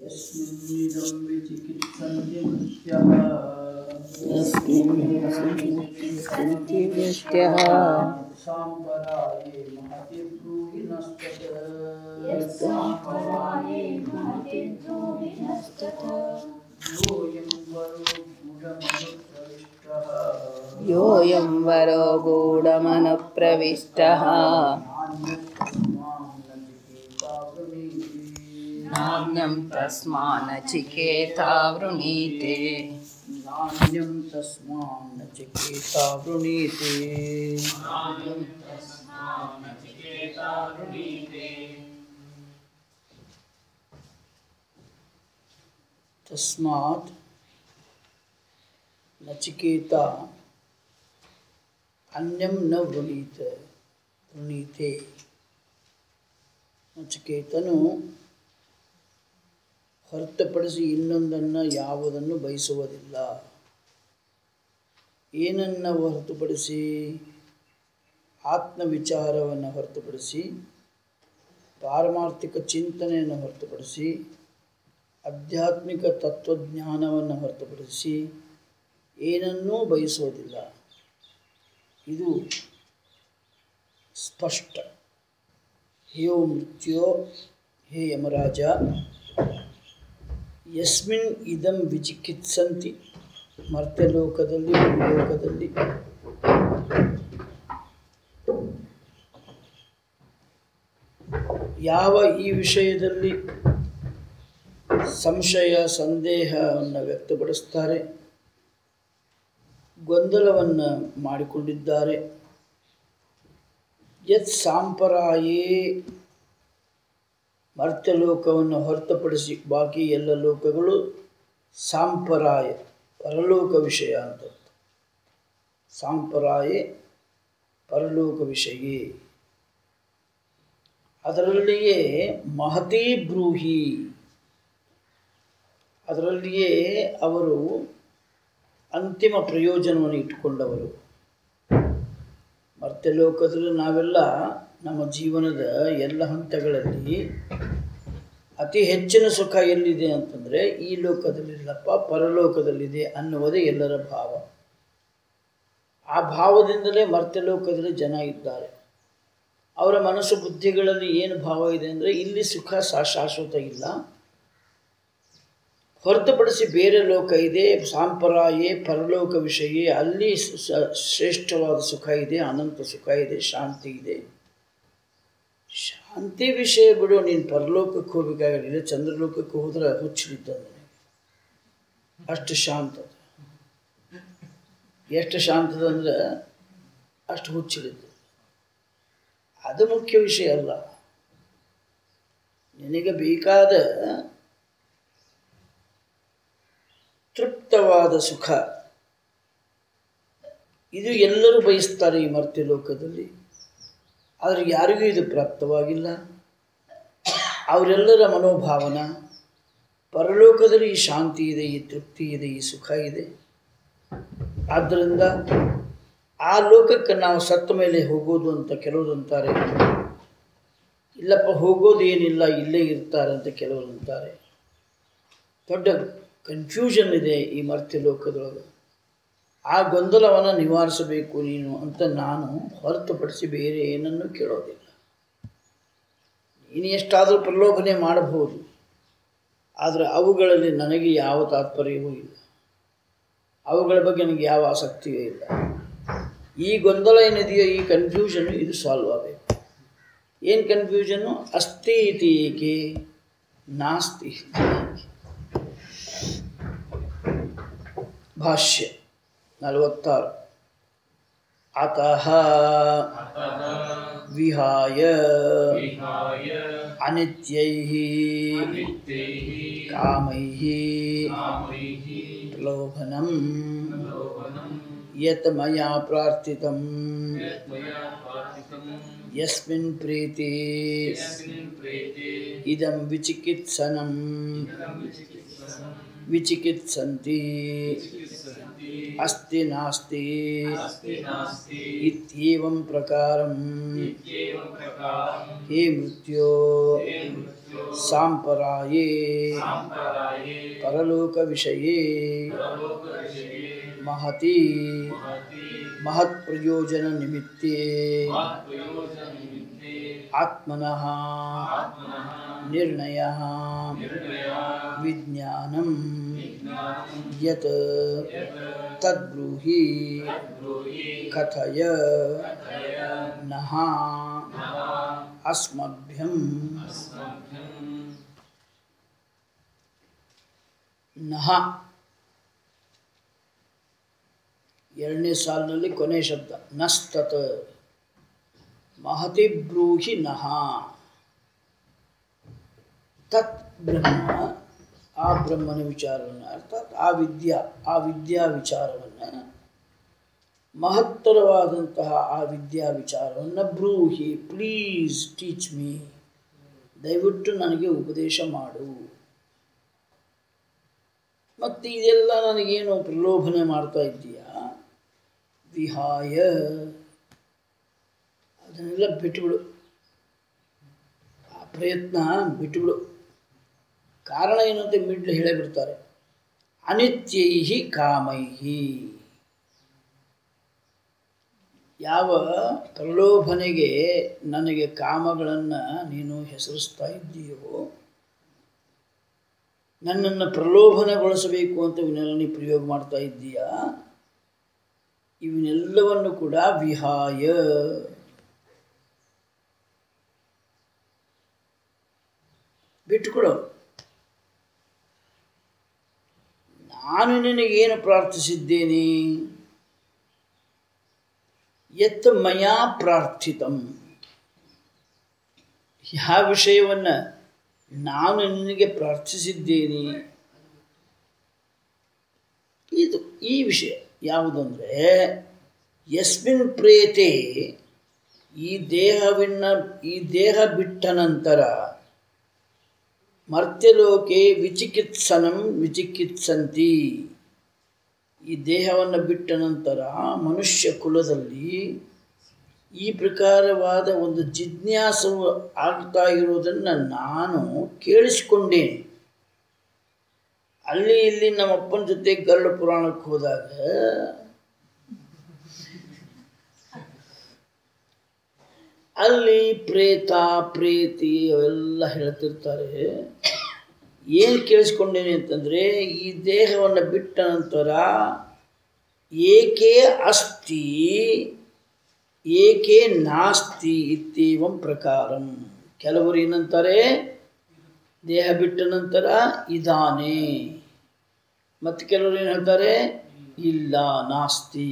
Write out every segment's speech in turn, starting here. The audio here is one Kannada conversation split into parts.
यस्मिन्निदं विचिकित्सन्ति मृत्युः सन्ति वृष्ट्यः साम्बराये महति ब्रूहिणस्तत् योऽयं वरो गूढमनुप्रविष्टः योऽयं वरो गूढमनुप्रविष्टः नान्यं तस्मान्नचिकेता वृणीते नान्यं तस्मान्नचिकेता वृणीते नान्यं तस्मान्नचिकेता वृणीते तस्मात् नचिकेता अन्यं न वृणीत ವೃಣೀತೆ ನಚಿಕೇತನು ಹೊರತುಪಡಿಸಿ ಇನ್ನೊಂದನ್ನು ಯಾವುದನ್ನು ಬಯಸುವುದಿಲ್ಲ ಏನನ್ನು ಹೊರತುಪಡಿಸಿ ಆತ್ಮವಿಚಾರವನ್ನು ಹೊರತುಪಡಿಸಿ ಪಾರಮಾರ್ಥಿಕ ಚಿಂತನೆಯನ್ನು ಹೊರತುಪಡಿಸಿ ಆಧ್ಯಾತ್ಮಿಕ ತತ್ವಜ್ಞಾನವನ್ನು ಹೊರತುಪಡಿಸಿ ಏನನ್ನೂ ಬಯಸೋದಿಲ್ಲ ಇದು ಸ್ಪಷ್ಟ ಹೇಯೋ ಮೃತ್ಯೋ ಹೇ ಯಮರಾಜ ಯಸ್ಮಿನ್ ಇದಂ ವಿಚಿಕಿತ್ಸಂತಿ ಮರ್ತ್ಯಲೋಕದಲ್ಲಿ ಲೋಕದಲ್ಲಿ ಯಾವ ಈ ವಿಷಯದಲ್ಲಿ ಸಂಶಯ ಸಂದೇಹವನ್ನು ವ್ಯಕ್ತಪಡಿಸ್ತಾರೆ ಗೊಂದಲವನ್ನು ಮಾಡಿಕೊಂಡಿದ್ದಾರೆ ಯತ್ ಸಾಂಪರಾಯೇ ಮರ್ತ್ಯಲೋಕವನ್ನು ಹೊರತುಪಡಿಸಿ ಬಾಕಿ ಎಲ್ಲ ಲೋಕಗಳು ಸಾಂಪರಾಯ ಪರಲೋಕ ವಿಷಯ ಅಂತ ಸಾಂಪರಾಯೇ ಪರಲೋಕ ವಿಷಯೇ ಅದರಲ್ಲಿಯೇ ಮಹತಿ ಬ್ರೂಹಿ ಅದರಲ್ಲಿಯೇ ಅವರು ಅಂತಿಮ ಪ್ರಯೋಜನವನ್ನು ಇಟ್ಟುಕೊಂಡವರು ಮರ್ತ್ಯಲೋಕದಲ್ಲಿ ನಾವೆಲ್ಲ ನಮ್ಮ ಜೀವನದ ಎಲ್ಲ ಹಂತಗಳಲ್ಲಿ ಅತಿ ಹೆಚ್ಚಿನ ಸುಖ ಎಲ್ಲಿದೆ ಅಂತಂದರೆ ಈ ಲೋಕದಲ್ಲಿಲ್ಲಪ್ಪ ಪರಲೋಕದಲ್ಲಿದೆ ಅನ್ನುವುದೇ ಎಲ್ಲರ ಭಾವ ಆ ಭಾವದಿಂದಲೇ ಮರ್ತ್ಯಲೋಕದಲ್ಲಿ ಜನ ಇದ್ದಾರೆ ಅವರ ಮನಸ್ಸು ಬುದ್ಧಿಗಳಲ್ಲಿ ಏನು ಭಾವ ಇದೆ ಅಂದರೆ ಇಲ್ಲಿ ಸುಖ ಸಾ ಶಾಶ್ವತ ಇಲ್ಲ ಹೊರತುಪಡಿಸಿ ಬೇರೆ ಲೋಕ ಇದೆ ಸಾಂಪರಾಯೇ ಪರಲೋಕ ವಿಷಯೇ ಅಲ್ಲಿ ಸ- ಶ್ರೇಷ್ಠವಾದ ಸುಖ ಇದೆ ಅನಂತ ಸುಖ ಇದೆ ಶಾಂತಿ ಇದೆ ಶಾಂತಿ ವಿಷಯ ಬಿಡು ನೀನು ಪರಲೋಕಕ್ಕೆ ಹೋಗ್ಬೇಕಾಗಿಲ್ಲ ಚಂದ್ರಲೋಕಕ್ಕೆ ಹೋದ್ರೆ ಹುಚ್ಚಿದ್ದಂಗೆ ಅಷ್ಟು ಶಾಂತ ಎಷ್ಟು ಶಾಂತದ ಅಂದ್ರೆ ಅಷ್ಟು ಹುಚ್ಚಿಡಿದ್ದು ಅದು ಮುಖ್ಯ ವಿಷಯ ಅಲ್ಲ ನಿನಗೆ ಬೇಕಾದ ತೃಪ್ತವಾದ ಸುಖ ಇದು ಎಲ್ಲರೂ ಬಯಸ್ತಾರೆ ಈ ಮರ್ತ್ಯ ಲೋಕದಲ್ಲಿ ಆದರೆ ಯಾರಿಗೂ ಇದು ಪ್ರಾಪ್ತವಾಗಿಲ್ಲ ಅವರೆಲ್ಲರ ಮನೋಭಾವನ ಪರಲೋಕದಲ್ಲಿ ಈ ಶಾಂತಿ ಇದೆ ಈ ತೃಪ್ತಿ ಇದೆ ಈ ಸುಖ ಇದೆ ಆದ್ದರಿಂದ ಆ ಲೋಕಕ್ಕೆ ನಾವು ಸತ್ತ ಮೇಲೆ ಹೋಗೋದು ಅಂತ ಕೆಲವರು ಅಂತಾರೆ ಇಲ್ಲಪ್ಪ ಹೋಗೋದು ಏನಿಲ್ಲ ಇಲ್ಲೇ ಇರ್ತಾರೆ ಅಂತ ಕೆಲವರು ಅಂತಾರೆ ದೊಡ್ಡ ಕನ್ಫ್ಯೂಷನ್ ಇದೆ ಈ ಮರ್ತ್ಯ ಲೋಕದೊಳಗೆ ಆ ಗೊಂದಲವನ್ನು ನಿವಾರಿಸಬೇಕು ನೀನು ಅಂತ ನಾನು ಹೊರತುಪಡಿಸಿ ಬೇರೆ ಏನನ್ನು ಕೇಳೋದಿಲ್ಲ ನೀನು ಎಷ್ಟಾದರೂ ಪ್ರಲೋಭನೆ ಮಾಡಬಹುದು ಆದರೆ ಅವುಗಳಲ್ಲಿ ನನಗೆ ಯಾವ ತಾತ್ಪರ್ಯವೂ ಇಲ್ಲ ಅವುಗಳ ಬಗ್ಗೆ ನನಗೆ ಯಾವ ಆಸಕ್ತಿಯೂ ಇಲ್ಲ ಈ ಗೊಂದಲ ಏನಿದೆಯೋ ಈ ಕನ್ಫ್ಯೂಷನ್ ಇದು ಸಾಲ್ವ್ ಆಗಬೇಕು ಏನು ಕನ್ಫ್ಯೂಷನ್ನು ಅಸ್ತಿ ಇತಿ ಏಕೆ ನಾಸ್ತಿ ಇತಿ ಏಕೆ ಭಾಷ್ಯ ನಲವತ್ತಾರು ಅತಃ ವಿಹಾಯ ಅನಿತ್ಯೈ ಕಾಮೈ ಪ್ರಲೋಭನಂ ಯತ್ ಮಯಾ ಪ್ರಾರ್ಥಿತಂ ಯಸ್ಮಿನ್ ಪ್ರೀತಿ ಇದಂ ವಿಚಿಕಿತ್ಸನಂ ವಿಚಿಕಿತ್ಸಂತಿ ಅಸ್ತಿ ನಾಸ್ತಿ ಇತ್ಯೇವಂ ಪ್ರಕಾರಂ ಹೇ ಮೃತ್ಯೋ ಸಾಂಪರಾಯೇ ಪರಲೋಕ ವಿಷಯೇ ಮಹತಿ ಮಹತ್ ಪ್ರಯೋಜನ ನಿಮಿತ್ತೇ ಆತ್ಮನಃ ನಿರ್ಣಯ ವಿಜ್ಞಾನಂ ಯತ್ ತದ್ಬ್ರೂಹಿ ಕಥಯ ನಃ ಅಸ್ಮಭ್ಯಂ ನಹ ಎರಡನೇ ಸಾಲಿನಲ್ಲಿ ಕೊನೆ ಶಬ್ದ ನಸ್ತತ್ ಮಹತಿ ಬ್ರೂಹಿ ನಹ ತತ್ ಬ್ರಹ್ಮ ಆ ಬ್ರಹ್ಮನ ವಿಚಾರವನ್ನು ಅರ್ಥಾತ್ ಆ ವಿದ್ಯಾ ಆ ವಿದ್ಯಾ ವಿಚಾರವನ್ನು ಮಹತ್ತರವಾದಂತಹ ಆ ವಿದ್ಯಾ ವಿಚಾರವನ್ನು ಬ್ರೂಹಿ ಪ್ಲೀಸ್ ಟೀಚ್ ಮೀ ದಯವಿಟ್ಟು ನನಗೆ ಉಪದೇಶ ಮಾಡು ಮತ್ತು ಇದೆಲ್ಲ ನನಗೇನು ಪ್ರಲೋಭನೆ ಮಾಡ್ತಾ ಇದ್ದೀಯಾ ವಿಹಾಯ ಅದನ್ನೆಲ್ಲ ಬಿಟ್ಟುಬಿಡು ಆ ಪ್ರಯತ್ನ ಬಿಟ್ಟುಬಿಡು ಕಾರಣ ಏನು ಅಂತ ಮಿಡ್ಲ್ ಹೇಳೇ ಬಿಡ್ತಾರೆ ಅನಿತ್ಯೈಹಿ ಕಾಮೈಹಿ ಯಾವ ಪ್ರಲೋಭನೆಗೆ ನನಗೆ ಕಾಮಗಳನ್ನು ನೀನು ಹೆಸರಿಸ್ತಾ ಇದ್ದೀಯೋ ನನ್ನನ್ನು ಪ್ರಲೋಭನೆಗೊಳಿಸಬೇಕು ಅಂತ ಇವನ್ನೆಲ್ಲ ನೀ ಪ್ರಯೋಗ ಮಾಡ್ತಾ ಇದ್ದೀಯಾ ಇವನ್ನೆಲ್ಲವನ್ನು ಕೂಡ ವಿಹಾಯ ಬಿಟ್ಟುಕೊಡು ನಾನು ನಿನಗೇನು ಪ್ರಾರ್ಥಿಸಿದ್ದೇನೆ ಯತ್ ಮಯಾ ಪ್ರಾರ್ಥಿತಂ ಯಾವ ವಿಷಯವನ್ನು ನಾನು ನಿನಗೆ ಪ್ರಾರ್ಥಿಸಿದ್ದೇನೆ ಇದು ಈ ವಿಷಯ ಯಾವುದಂದರೆ ಯಸ್ಮಿನ್ ಪ್ರೇತೆ ಈ ದೇಹವಿನ್ನ ಈ ದೇಹ ಬಿಟ್ಟ ನಂತರ ಮರ್ತ್ಯಲೋಕೆ ವಿಚಿಕಿತ್ಸನಂ ವಿಚಿಕಿತ್ಸಂತಿ ಈ ದೇಹವನ್ನು ಬಿಟ್ಟ ನಂತರ ಮನುಷ್ಯ ಕುಲದಲ್ಲಿ ಈ ಪ್ರಕಾರವಾದ ಒಂದು ಜಿಜ್ಞಾಸವು ಆಗ್ತಾ ಇರೋದನ್ನು ನಾನು ಕೇಳಿಸಿಕೊಂಡೇನೆ ಅಲ್ಲಿ ಇಲ್ಲಿ ನಮ್ಮಪ್ಪನ ಜೊತೆ ಗರುಡ ಪುರಾಣಕ್ಕೆ ಹೋದಾಗ ಅಲ್ಲಿ ಪ್ರೇತ ಪ್ರೇತಿ ಅವೆಲ್ಲ ಹೇಳ್ತಿರ್ತಾರೆ ಏನು ಕೇಳಿಸ್ಕೊಂಡೇನೆ ಅಂತಂದರೆ ಈ ದೇಹವನ್ನು ಬಿಟ್ಟ ನಂತರ ಏಕೆ ಅಸ್ತಿ ಏಕೆ ನಾಸ್ತಿ ಇತ್ತೀವಂ ಪ್ರಕಾರಂ ಕೆಲವರು ಏನಂತಾರೆ ದೇಹ ಬಿಟ್ಟ ನಂತರ ಇದಾನೆ ಮತ್ತು ಕೆಲವರು ಏನು ಹೇಳ್ತಾರೆ ಇಲ್ಲ ನಾಸ್ತಿ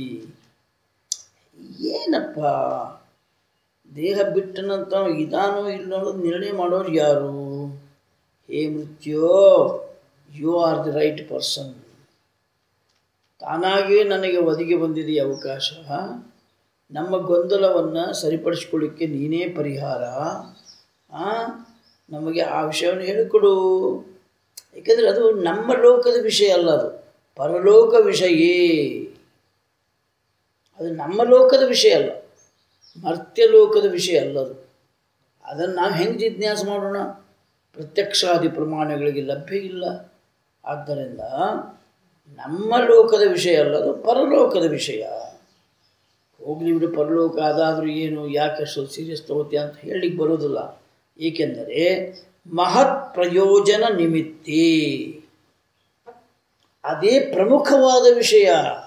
ಏನಪ್ಪ ದೇಹ ಬಿಟ್ಟ ನಂತರ ಇದಾನೋ ಇಲ್ಲೋ ಅನ್ನೋದು ನಿರ್ಣಯ ಮಾಡೋರು ಯಾರು ಹೇ ಮೃತ್ಯೋ you are the right person ತಾನಾಗಿಯೇ ನನಗೆ ಒದಗಿ ಬಂದಿದೆ ಈ ಅವಕಾಶ ನಮ್ಮ ಗೊಂದಲವನ್ನು ಸರಿಪಡಿಸ್ಕೊಳ್ಳಿಕ್ಕೆ ನೀನೇ ಪರಿಹಾರ ಆ? ನಮಗೆ ಆ ವಿಷಯವನ್ನು ಹೇಳಿಕೊಡು ಏಕೆಂದರೆ ಅದು ನಮ್ಮ ಲೋಕದ ವಿಷಯ ಅಲ್ಲ ಅದು ಪರಲೋಕ ವಿಷಯೇ ಅದು ನಮ್ಮ ಲೋಕದ ವಿಷಯ ಅಲ್ಲ ಮರ್ತ್ಯ ಲೋಕದ ವಿಷಯ ಅಲ್ಲ ಅದು ಅದನ್ನು ನಾವು ಹೆಂಗೆ ಜಿಜ್ಞಾಸೆ ಮಾಡೋಣ ಪ್ರತ್ಯಕ್ಷಾದಿ ಪ್ರಮಾಣಗಳಿಗೆ ಲಭ್ಯ ಇಲ್ಲ ಆದ್ದರಿಂದ ನಮ್ಮ ಲೋಕದ ವಿಷಯ ಅಲ್ಲ ಅದು ಪರಲೋಕದ ವಿಷಯ ಹೋಗ್ಲಿ ಬಿಡು ಪರಲೋಕ ಅದಾದರೂ ಏನು ಯಾಕೆ ಅಷ್ಟು ಸೀರಿಯಸ್ ತಗೋತೀಯ ಅಂತ ಹೇಳಲಿಕ್ಕೆ ಬರೋದಿಲ್ಲ ಏಕೆಂದರೆ ಮಹತ್ ಪ್ರಯೋಜನ ನಿಮಿತ್ತಿ ಅದೇ ಪ್ರಮುಖವಾದ ವಿಷಯ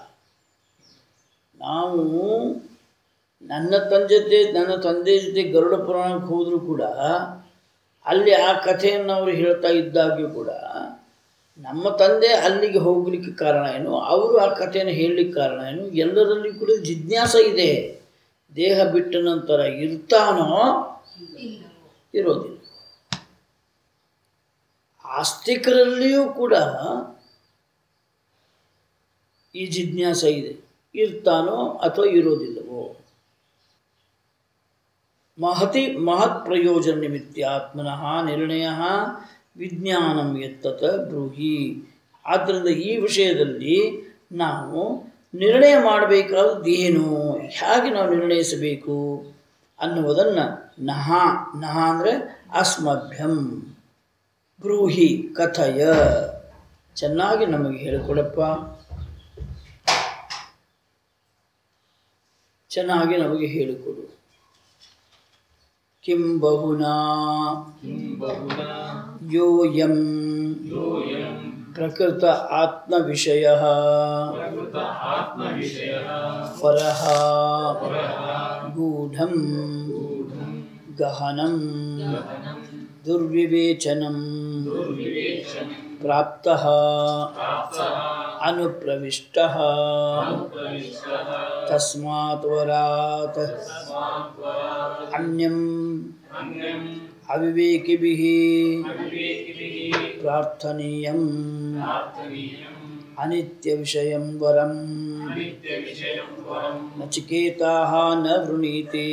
ನಾವು ನನ್ನ ತಂದೆ ಜೊತೆ ನನ್ನ ತಂದೆ ಜೊತೆ ಗರುಡ ಪುರಾಣಕ್ಕೆ ಹೋದರೂ ಕೂಡ ಅಲ್ಲಿ ಆ ಕಥೆಯನ್ನು ಅವರು ಹೇಳ್ತಾ ಇದ್ದಾಗ್ಯೂ ಕೂಡ ನಮ್ಮ ತಂದೆ ಅಲ್ಲಿಗೆ ಹೋಗಲಿಕ್ಕೆ ಕಾರಣ ಏನು ಅವರು ಆ ಕಥೆಯನ್ನು ಹೇಳಲಿಕ್ಕೆ ಕಾರಣ ಏನು ಎಲ್ಲರಲ್ಲಿ ಕೂಡ ಜಿಜ್ಞಾಸ ಇದೆ ದೇಹ ಬಿಟ್ಟ ನಂತರ ಇರ್ತಾನೋ ಇರೋದಿಲ್ಲ ಆಸ್ತಿಕರಲ್ಲಿಯೂ ಕೂಡ ಈ ಜಿಜ್ಞಾಸ ಇದೆ ಇರ್ತಾನೋ ಅಥವಾ ಇರೋದಿಲ್ಲವೋ ಮಹತಿ ಮಹತ್ ಪ್ರಯೋಜನ ನಿಮಿತ್ತಾತ್ಮನಃ ನಿರ್ಣಯ ವಿಜ್ಞಾನಂ ಎತ್ತತ ಬ್ರೂಹಿ ಆದ್ದರಿಂದ ಈ ವಿಷಯದಲ್ಲಿ ನಾವು ನಿರ್ಣಯ ಮಾಡಬೇಕಾದದ್ದು ಏನು ಹೇಗೆ ನಾವು ನಿರ್ಣಯಿಸಬೇಕು ಅನ್ನುವುದನ್ನು ನಹ ನಹ ಅಂದರೆ ಅಸ್ಮಭ್ಯಂ ಬ್ರೂಹಿ ಕಥಯ ಚೆನ್ನಾಗಿ ನಮಗೆ ಹೇಳಿಕೊಡಪ್ಪ ಚೆನ್ನಾಗಿ ನಮಗೆ ಹೇಳಿಕೊಡು ಕಿಂ ಬಹುನಾ ಯೋಯಂ ಪ್ರಕೃತ ಆತ್ಮವಿಷಯ ಪರಃ ಗೂಢಂ ಗಹನಂ ದುರ್ವಿವೇಚನಂ ಪ್ರಾಪ್ತಃ ಅನುಪ್ರವಿಷ್ಟಃ ತಸ್ಮಾತ್ ವರಾತ್ ಅನ್ಯಂ ಅವಿವೇಕಿಭಿः ಪ್ರಾರ್ಥನೀಯಂ ಅನಿತ್ಯವಿಷಯಂ ವರಂ ನಚಿಕೇತಾः ನ ವೃಣೀತೆ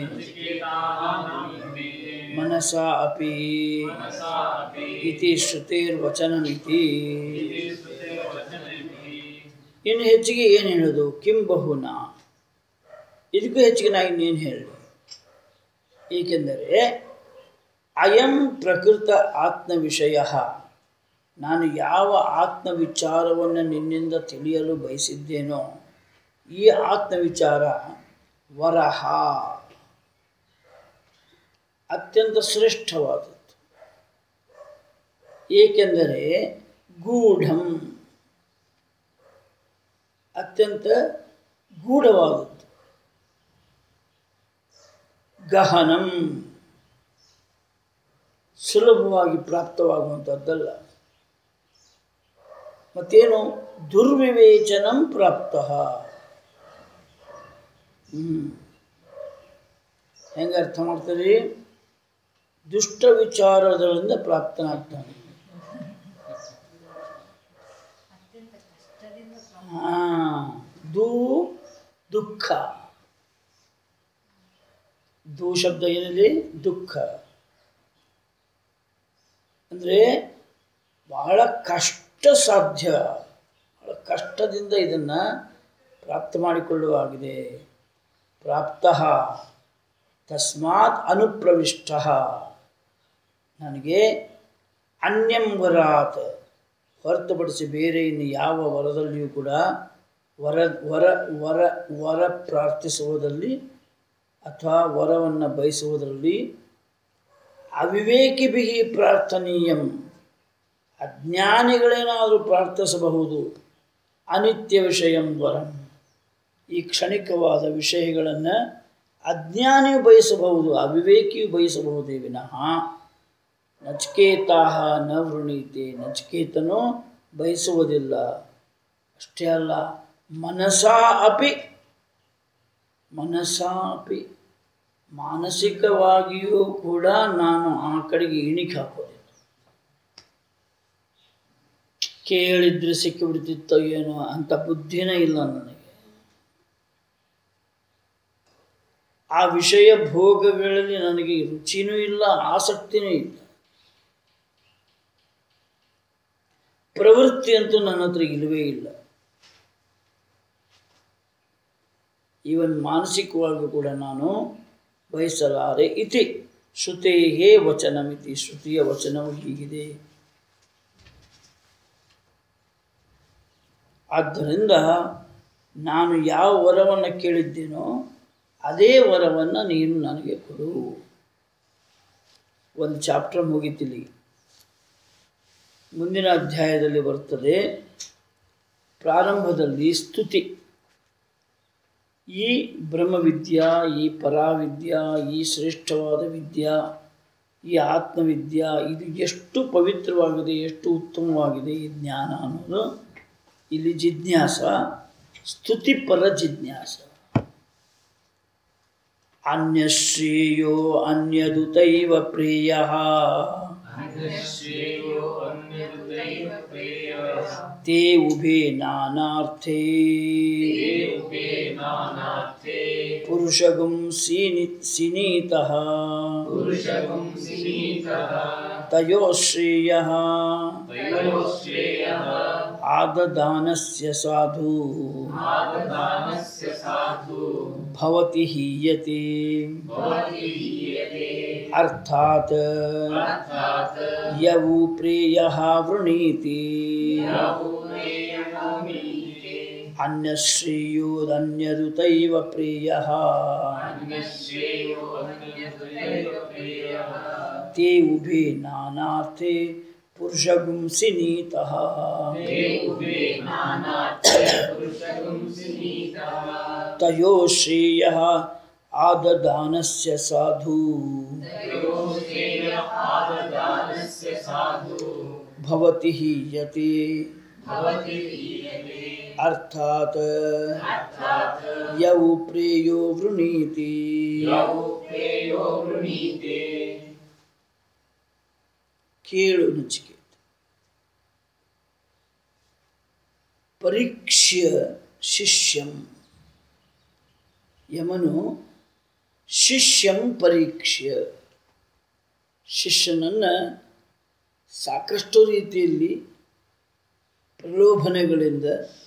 ಮನಸಾ ಅಪಿ ಇತಿ ಶ್ರುತಿರ್ವಚನಮಿತಿ ಇನ್ನು ಹೆಚ್ಚಿಗೆ ಏನು ಹೇಳೋದು ಕಿಂ ಬಹುನ ಇದಕ್ಕೂ ಹೆಚ್ಚಿಗೆ ನಾ ಇನ್ನೇನು ಹೇಳಿ ಏಕೆಂದರೆ ಅಯಂ ಪ್ರಕೃತ ಆತ್ಮವಿಷಯ ನಾನು ಯಾವ ಆತ್ಮವಿಚಾರವನ್ನು ನಿನ್ನಿಂದ ತಿಳಿಯಲು ಬಯಸಿದ್ದೇನೋ ಈ ಆತ್ಮವಿಚಾರ ವರಹ ಅತ್ಯಂತ ಶ್ರೇಷ್ಠವಾದದ್ದು ಏಕೆಂದರೆ ಗೂಢಂ ಅತ್ಯಂತ ಗೂಢವಾದದ್ದು ಗಹನಂ ಸುಲಭವಾಗಿ ಪ್ರಾಪ್ತವಾಗುವಂಥದ್ದಲ್ಲ ಮತ್ತೇನು ದುರ್ವಿವೇಚನಂ ಪ್ರಾಪ್ತ ಹ್ಞೂ ಹೆಂಗೆ ಅರ್ಥ ಮಾಡ್ತೀರಿ ದುಷ್ಟ ವಿಚಾರಗಳಿಂದ ಪ್ರಾಪ್ತನಾಗ್ತಾನೆ ಹಾಂ ದೂ ದುಃಖ ದೂ ಶಬ್ದ ಏನಿದೆ ದುಃಖ ಅಂದರೆ ಬಹಳ ಕಷ್ಟ ಸಾಧ್ಯ ಬಹಳ ಕಷ್ಟದಿಂದ ಇದನ್ನು ಪ್ರಾಪ್ತ ಮಾಡಿಕೊಳ್ಳುವಾಗಿದೆ ಪ್ರಾಪ್ತ ತಸ್ಮಾತ್ ಅನುಪ್ರವಿಷ್ಟ ನನಗೆ ಅನ್ಯಂ ವರಾತ್ ಹೊರತುಪಡಿಸಿ ಬೇರೆ ಇನ್ನು ಯಾವ ವರದಲ್ಲಿಯೂ ಕೂಡ ವರ ವರ ವರ ವರ ಪ್ರಾರ್ಥಿಸುವುದರಲ್ಲಿ ಅಥವಾ ವರವನ್ನು ಬಯಸುವುದರಲ್ಲಿ ಅವಿವೇಕಿಭಿ ಪ್ರಾರ್ಥನೀಯಂ ಅಜ್ಞಾನಿಗಳೇನಾದರೂ ಪ್ರಾರ್ಥಿಸಬಹುದು ಅನಿತ್ಯ ವಿಷಯಂ ವರಂ ಈ ಕ್ಷಣಿಕವಾದ ವಿಷಯಗಳನ್ನು ಅಜ್ಞಾನಿಯು ಬಯಸಬಹುದು ಅವಿವೇಕಿಯು ಬಯಸಬಹುದೇ ವಿನಃ ನಚಿಕೇತಾ ನ ವೃಣೀತೆ ನಚಿಕೇತನು ಬಯಸುವುದಿಲ್ಲ ಅಷ್ಟೇ ಅಲ್ಲ ಮನಸಾ ಅಪಿ ಮನಸಾ ಅಪಿ ಮಾನಸಿಕವಾಗಿಯೂ ಕೂಡ ನಾನು ಆ ಕಡೆಗೆ ಇಣಿಕೆ ಹಾಕೋದಿಲ್ಲ ಕೇಳಿದ್ರೆ ಸಿಕ್ಕಿಬಿಡ್ತಿತ್ತೋ ಏನೋ ಅಂತ ಬುದ್ಧಿನೇ ಇಲ್ಲ ನನಗೆ ಆ ವಿಷಯ ಭೋಗಗಳಲ್ಲಿ ನನಗೆ ರುಚಿನೂ ಇಲ್ಲ ಆಸಕ್ತಿನೂ ಇಲ್ಲ ಪ್ರವೃತ್ತಿ ಅಂತೂ ನನ್ನ ಹತ್ರ ಇಲ್ಲವೇ ಇಲ್ಲ ಈವನ್ ಮಾನಸಿಕವಾಗಿ ಕೂಡ ನಾನು ಬಯಸಲಾರೆ ಇತಿ ಶ್ರುತೇಹೇ ವಚನಮಿತಿ ಶ್ರುತಿಯ ವಚನವು ಹೀಗಿದೆ ಆದ್ದರಿಂದ ನಾನು ಯಾವ ವರವನ್ನು ಕೇಳಿದ್ದೇನೋ ಅದೇ ವರವನ್ನು ನೀನು ನನಗೆ ಕೊಡು ಒಂದು ಚಾಪ್ಟರ್ ಮುಗಿತಿಲಿ ಮುಂದಿನ ಅಧ್ಯಾಯದಲ್ಲಿ ಬರ್ತದೆ ಪ್ರಾರಂಭದಲ್ಲಿ ಸ್ತುತಿ ಈ ಬ್ರಹ್ಮವಿದ್ಯಾ ಈ ಪರಾವಿದ್ಯಾ ಈ ಶ್ರೇಷ್ಠವಾದ ವಿದ್ಯಾ ಈ ಆತ್ಮವಿದ್ಯಾ ಇದು ಎಷ್ಟು ಪವಿತ್ರವಾಗಿದೆ ಎಷ್ಟು ಉತ್ತಮವಾಗಿದೆ ಈ ಜ್ಞಾನ ಅನ್ನೋದು ಇಲ್ಲಿ ಜಿಜ್ಞಾಸ ಸ್ತುತಿಪರ ಜಿಜ್ಞಾಸ ಅನ್ಯಶ್ರೇಯೋ ಅನ್ಯದುತೈವ ಪ್ರಿಯ ते उभे नानार्थे ಪುರುಷಗುಂ ಸೀನಿ ಸಿನೀತಃ पुरुषगुं सिनीतः ತಯೋ ಶ್ರೇಯ तयोश्रेयः ಆದದಾನಸ್ಯ ಸಾಧು आददानस्य साधु ಭವತಿ ಹೀಯತೆ भवति हीयते ಅರ್ಥಾತ್ अर्थात् ಯವು ಪ್ರೇಯ ವೃಣೀತಿ यौनेयमोमीते ಅನ್ಯಶ್ರೇಯೋದನ್ಯದುತೈವ ಪ್ರೇಯ अन्यश्रेयो अन्यतुलैव प्रियः ತೇ ಉಭೇ ನಾನಾರ್ಥೆ ಪುರುಷಗುಂ ಸಿನೀತಃ ते उभे नानात्य पुरुषगुं सिनीतः ತಯೋ ಶ್ರೇಯ ಆದದಾನಸ್ಯ ಸಾಧು तयोश्रेय आददानस्य साधु ಭವತಿ ಹೀಯತೆ भवति हीयते ಅರ್ಥಾತ್ अर्थात् ಯವು ಪ್ರೇಯೋ ವೃಣೀತಿ यौ प्रेयो वृणीते ಕೇಳು ನಚಿಕೇತ ಪರೀಕ್ಷ್ಯ ಶಿಷ್ಯಂ ಯಮನು ಶಿಷ್ಯಂ ಪರೀಕ್ಷ್ಯ ಶಿಷ್ಯನನ್ನು ಸಾಕಷ್ಟು ರೀತಿಯಲ್ಲಿ ಪ್ರಲೋಭನೆಗಳಿಂದ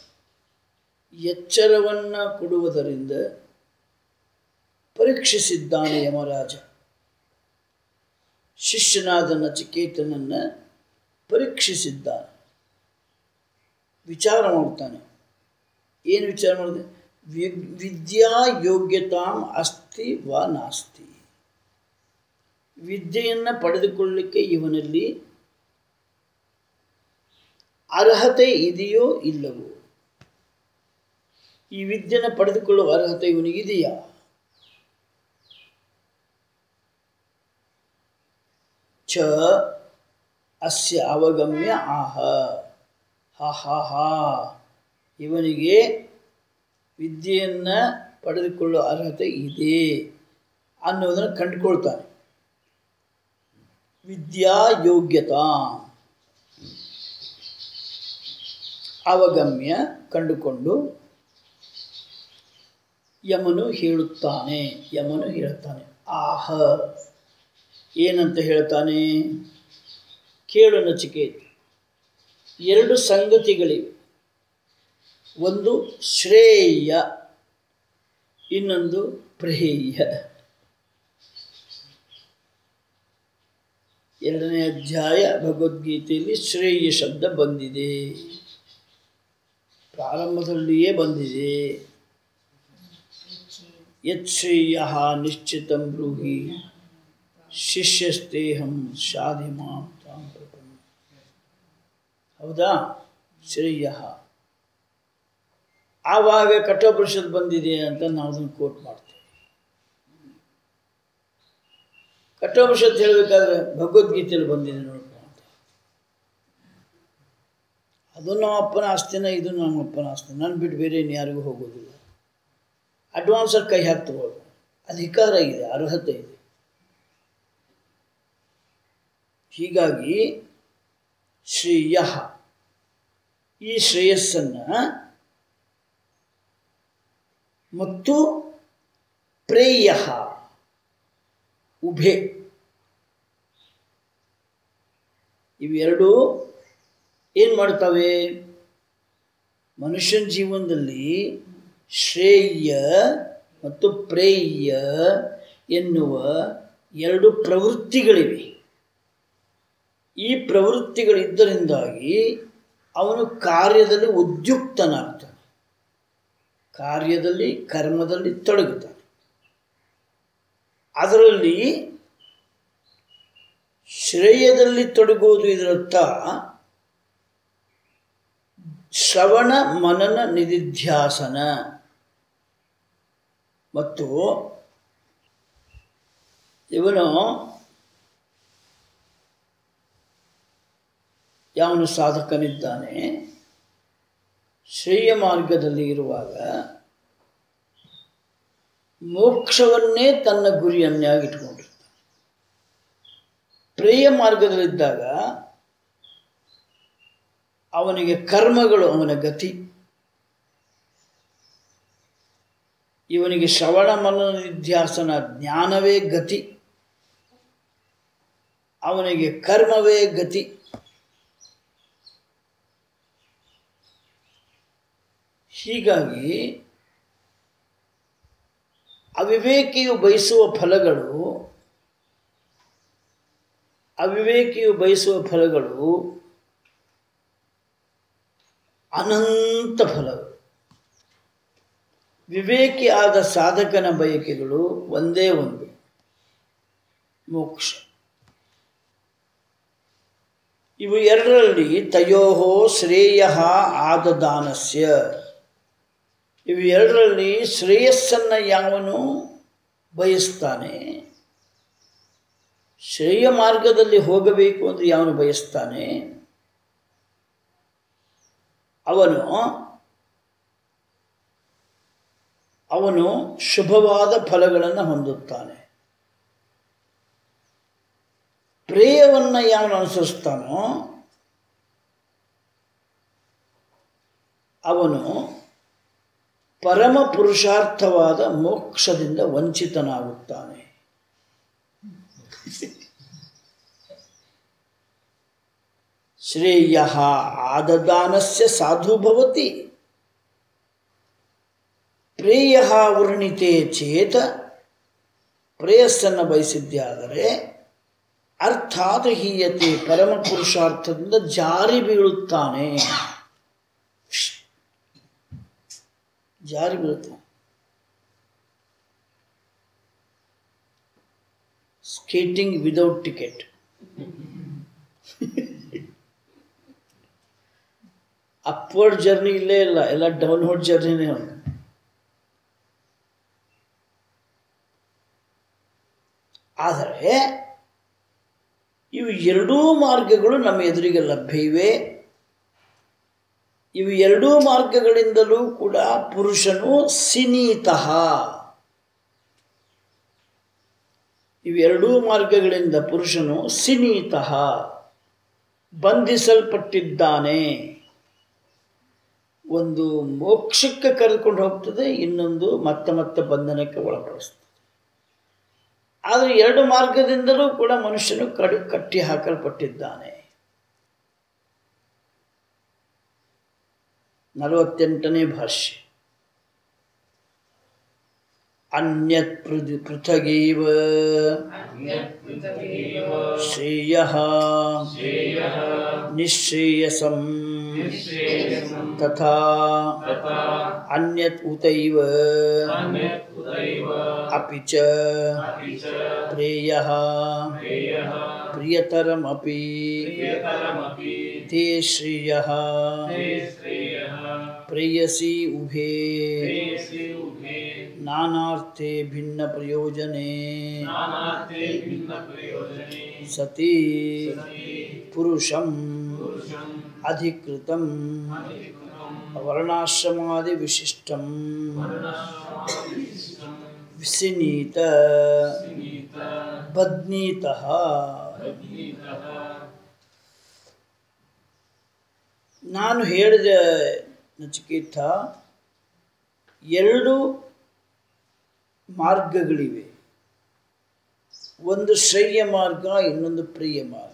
ಎಚ್ಚರವನ್ನು ಕೊಡುವುದರಿಂದ ಪರೀಕ್ಷಿಸಿದ್ದಾನೆ ಯಮರಾಜ ಶಿಷ್ಯನಾದ ನಚಿಕೇತನನ್ನು ಪರೀಕ್ಷಿಸಿದ್ದಾನೆ ವಿಚಾರ ಮಾಡ್ತಾನೆ ಏನು ವಿಚಾರ ಮಾಡಿದೆ ವಿ- ವಿದ್ಯಾ ಯೋಗ್ಯತಾಂ ಅಸ್ತಿ ವ ನಾಸ್ತಿ ವಿದ್ಯೆಯನ್ನು ಪಡೆದುಕೊಳ್ಳಲಿಕ್ಕೆ ಇವನಲ್ಲಿ ಅರ್ಹತೆ ಇದೆಯೋ ಇಲ್ಲವೋ ಈ ವಿದ್ಯೆನ ಪಡೆದುಕೊಳ್ಳುವ ಅರ್ಹತೆ ಇವನಿಗಿದೆಯಾ ಚ ಅಸ್ಯ ಅವಗಮ್ಯ ಆಹ ಹಾ ಹಾ ಹಾ ಇವನಿಗೆ ವಿದ್ಯೆಯನ್ನು ಪಡೆದುಕೊಳ್ಳುವ ಅರ್ಹತೆ ಇದೆ ಅನ್ನೋದನ್ನು ಕಂಡುಕೊಳ್ತಾನೆ ವಿದ್ಯಾ ಯೋಗ್ಯತಾ ಅವಗಮ್ಯ ಕಂಡುಕೊಂಡು ಯಮನು ಹೇಳುತ್ತಾನೆ ಯಮನು ಹೇಳುತ್ತಾನೆ ಆಹ ಏನಂತ ಹೇಳ್ತಾನೆ ಕೇಳು ನಚಿಕೇತ ಎರಡು ಸಂಗತಿಗಳಿವೆ ಒಂದು ಶ್ರೇಯ ಇನ್ನೊಂದು ಪ್ರೇಯ ಎರಡನೇ ಅಧ್ಯಾಯ ಭಗವದ್ಗೀತೆಯಲ್ಲಿ ಶ್ರೇಯ ಶಬ್ದ ಬಂದಿದೆ ಪ್ರಾರಂಭದಲ್ಲಿಯೇ ಬಂದಿದೆ ಯತ್ ಶ್ರೇಯ ನಿಶ್ಚಿತಂ ಬ್ರೂಹಿ ಶಿಷ್ಯಸ್ತೇಹಂ ಶಾಧಿ ಮಾಂ ತಾಂ ಪ್ರಪನ್ನ ಹೌದಾ ಶ್ರೇಯ ಆವಾಗ ಕಠೋಪನಿಷತ್ ಬಂದಿದೆ ಅಂತ ನಾವು ಅದನ್ನು ಕೋಟ್ ಮಾಡ್ತೇವೆ ಕಠೋಪನಿಷತ್ ಹೇಳಬೇಕಾದ್ರೆ ಭಗವದ್ಗೀತೆಯಲ್ಲಿ ಬಂದಿದೆ ನೋಡ್ಕೊ ಅಂತ ಅದು ನಮ್ಮ ಅಪ್ಪನ ಆಸ್ತಿನ ಇದು ನಮ್ಮ ಅಪ್ಪನ ಆಸ್ತಿ ನನ್ನ ಬಿಟ್ಟು ಬೇರೆ ಇನ್ನು ಯಾರಿಗೂ ಹೋಗೋದಿಲ್ಲ ಅಡ್ವಾನ್ಸಲ್ಲಿ ಕೈ ಹಾಕಿ ತಗೊಳ್ಬೋದು ಅಧಿಕಾರ ಇದೆ ಅರ್ಹತೆ ಇದೆ ಹೀಗಾಗಿ ಶ್ರೇಯ ಈ ಶ್ರೇಯಸ್ಸನ್ನು ಮತ್ತು ಪ್ರೇಯ ಉಭೆ ಇವೆರಡೂ ಏನು ಮಾಡ್ತವೆ ಮನುಷ್ಯನ ಜೀವನದಲ್ಲಿ ಶ್ರೇಯ ಮತ್ತು ಪ್ರೇಯ ಎನ್ನುವ ಎರಡು ಪ್ರವೃತ್ತಿಗಳಿವೆ ಈ ಪ್ರವೃತ್ತಿಗಳಿದ್ದರಿಂದಾಗಿ ಅವನು ಕಾರ್ಯದಲ್ಲಿ ಉದ್ಯುಕ್ತನಾಗ್ತಾನೆ ಕಾರ್ಯದಲ್ಲಿ ಕರ್ಮದಲ್ಲಿ ತೊಡಗುತ್ತಾನೆ ಅದರಲ್ಲಿ ಶ್ರೇಯದಲ್ಲಿ ತೊಡಗುವುದು ಇದರರ್ಥ ಶ್ರವಣ ಮನನ ನಿಧಿಧ್ಯಾಸನ ಮತ್ತು ಇವನು ಯಾವನು ಸಾಧಕನಿದ್ದಾನೆ ಶ್ರೇಯ ಮಾರ್ಗದಲ್ಲಿ ಇರುವಾಗ ಮೋಕ್ಷವನ್ನೇ ತನ್ನ ಗುರಿಯನ್ನಾಗಿಟ್ಕೊಂಡಿರ್ತಾನೆ ಪ್ರೇಯ ಮಾರ್ಗದಲ್ಲಿದ್ದಾಗ ಅವನಿಗೆ ಕರ್ಮಗಳು ಅವನ ಗತಿ ಇವನಿಗೆ ಶ್ರವಣ ಮನನ ನಿಧ್ಯಾಸನ ಜ್ಞಾನವೇ ಗತಿ ಅವನಿಗೆ ಕರ್ಮವೇ ಗತಿ ಹೀಗಾಗಿ ಅವಿವೇಕಿಯು ಬಯಸುವ ಫಲಗಳು ಅವಿವೇಕಿಯು ಬಯಸುವ ಫಲಗಳು ಅನಂತ ಫಲಗಳು ವಿವೇಕಿ ಆದ ಸಾಧಕನ ಬಯಕೆಗಳು ಒಂದೇ ಒಂದು ಮೋಕ್ಷ ಇವು ಎರಡರಲ್ಲಿ ತಯೋಹೋ ಶ್ರೇಯ ಆದದಾನಸ್ಯ ಇವು ಎರಡರಲ್ಲಿ ಶ್ರೇಯಸ್ಸನ್ನು ಯಾವನು ಬಯಸ್ತಾನೆ ಶ್ರೇಯ ಮಾರ್ಗದಲ್ಲಿ ಹೋಗಬೇಕು ಅಂದರೆ ಯಾವನು ಬಯಸ್ತಾನೆ ಅವನು ಅವನು ಶುಭವಾದ ಫಲಗಳನ್ನು ಹೊಂದುತ್ತಾನೆ ಪ್ರೇಯವನ್ನು ಯಾವನು ಅನುಸರಿಸ್ತಾನೋ ಅವನು ಪರಮ ಪುರುಷಾರ್ಥವಾದ ಮೋಕ್ಷದಿಂದ ವಂಚಿತನಾಗುತ್ತಾನೆ ಶ್ರೇಯ ಆದದಾನಸ್ಯ ಸಾಧು ಭವತಿ ಪ್ರೇಯ ವರ್ಣಿತೆ ಚೇತ ಪ್ರೇಯಸ್ಸನ್ನು ಬಯಸಿದ್ದಾದರೆ ಅರ್ಥಾತ್ ಹೀಯತೆ ಪರಮ ಪುರುಷಾರ್ಥದಿಂದ ಜಾರಿ ಬೀಳುತ್ತಾನೆ ಜಾರಿ ಬೀಳುತ್ತಾನೆ skating without ticket upward journey ಇಲ್ಲೇ ಇಲ್ಲ ಎಲ್ಲ ಡೌನ್ವರ್ಡ್ ಜರ್ನಿನೇ ಉಂಟು ಆದರೆ ಇವು ಎರಡೂ ಮಾರ್ಗಗಳು ನಮ್ಮ ಎದುರಿಗೆ ಲಭ್ಯ ಇವೆ ಇವು ಎರಡೂ ಮಾರ್ಗಗಳಿಂದಲೂ ಕೂಡ ಪುರುಷನು ಸಿನೀತಃ ಇವೆರಡೂ ಮಾರ್ಗಗಳಿಂದ ಪುರುಷನು ಸಿನೀತಃ ಬಂಧಿಸಲ್ಪಟ್ಟಿದ್ದಾನೆ ಒಂದು ಮೋಕ್ಷಕ್ಕೆ ಕರೆದುಕೊಂಡು ಹೋಗ್ತದೆ ಇನ್ನೊಂದು ಮತ್ತೆ ಮತ್ತೆ ಬಂಧನಕ್ಕೆ ಒಳಪಡಿಸ್ತದೆ ಆದರೆ ಎರಡು ಮಾರ್ಗದಿಂದಲೂ ಕೂಡ ಮನುಷ್ಯನು ಕಡು ಕಟ್ಟಿ ಹಾಕಲ್ಪಟ್ಟಿದ್ದಾನೆ ನಲವತ್ತೆಂಟನೇ ಭಾಷ್ಯ ಅನ್ಯತ್ ಪೃಥ್ ಪೃಥಗೇವ ಶ್ರೇಯ ನಿಶ್ರೇಯಸಂ ತಥಾ ಅನ್ಯತ್ ಉತೈವ अपि च प्रेयः प्रियतरमपि ते श्रियः प्रेयसी उभे नानार्थे भिन्नप्रयोजने सति पुरुषम् अधिकृतं वर्णाश्रमादिविशिष्टं विसिनीत बध्नीतः ನಾನು ಹೇಳಿದ ನಚಿಕೇತ ಎರಡು ಮಾರ್ಗಗಳಿವೆ ಒಂದು ಶ್ರೇಯ ಮಾರ್ಗ ಇನ್ನೊಂದು ಪ್ರಿಯ ಮಾರ್ಗ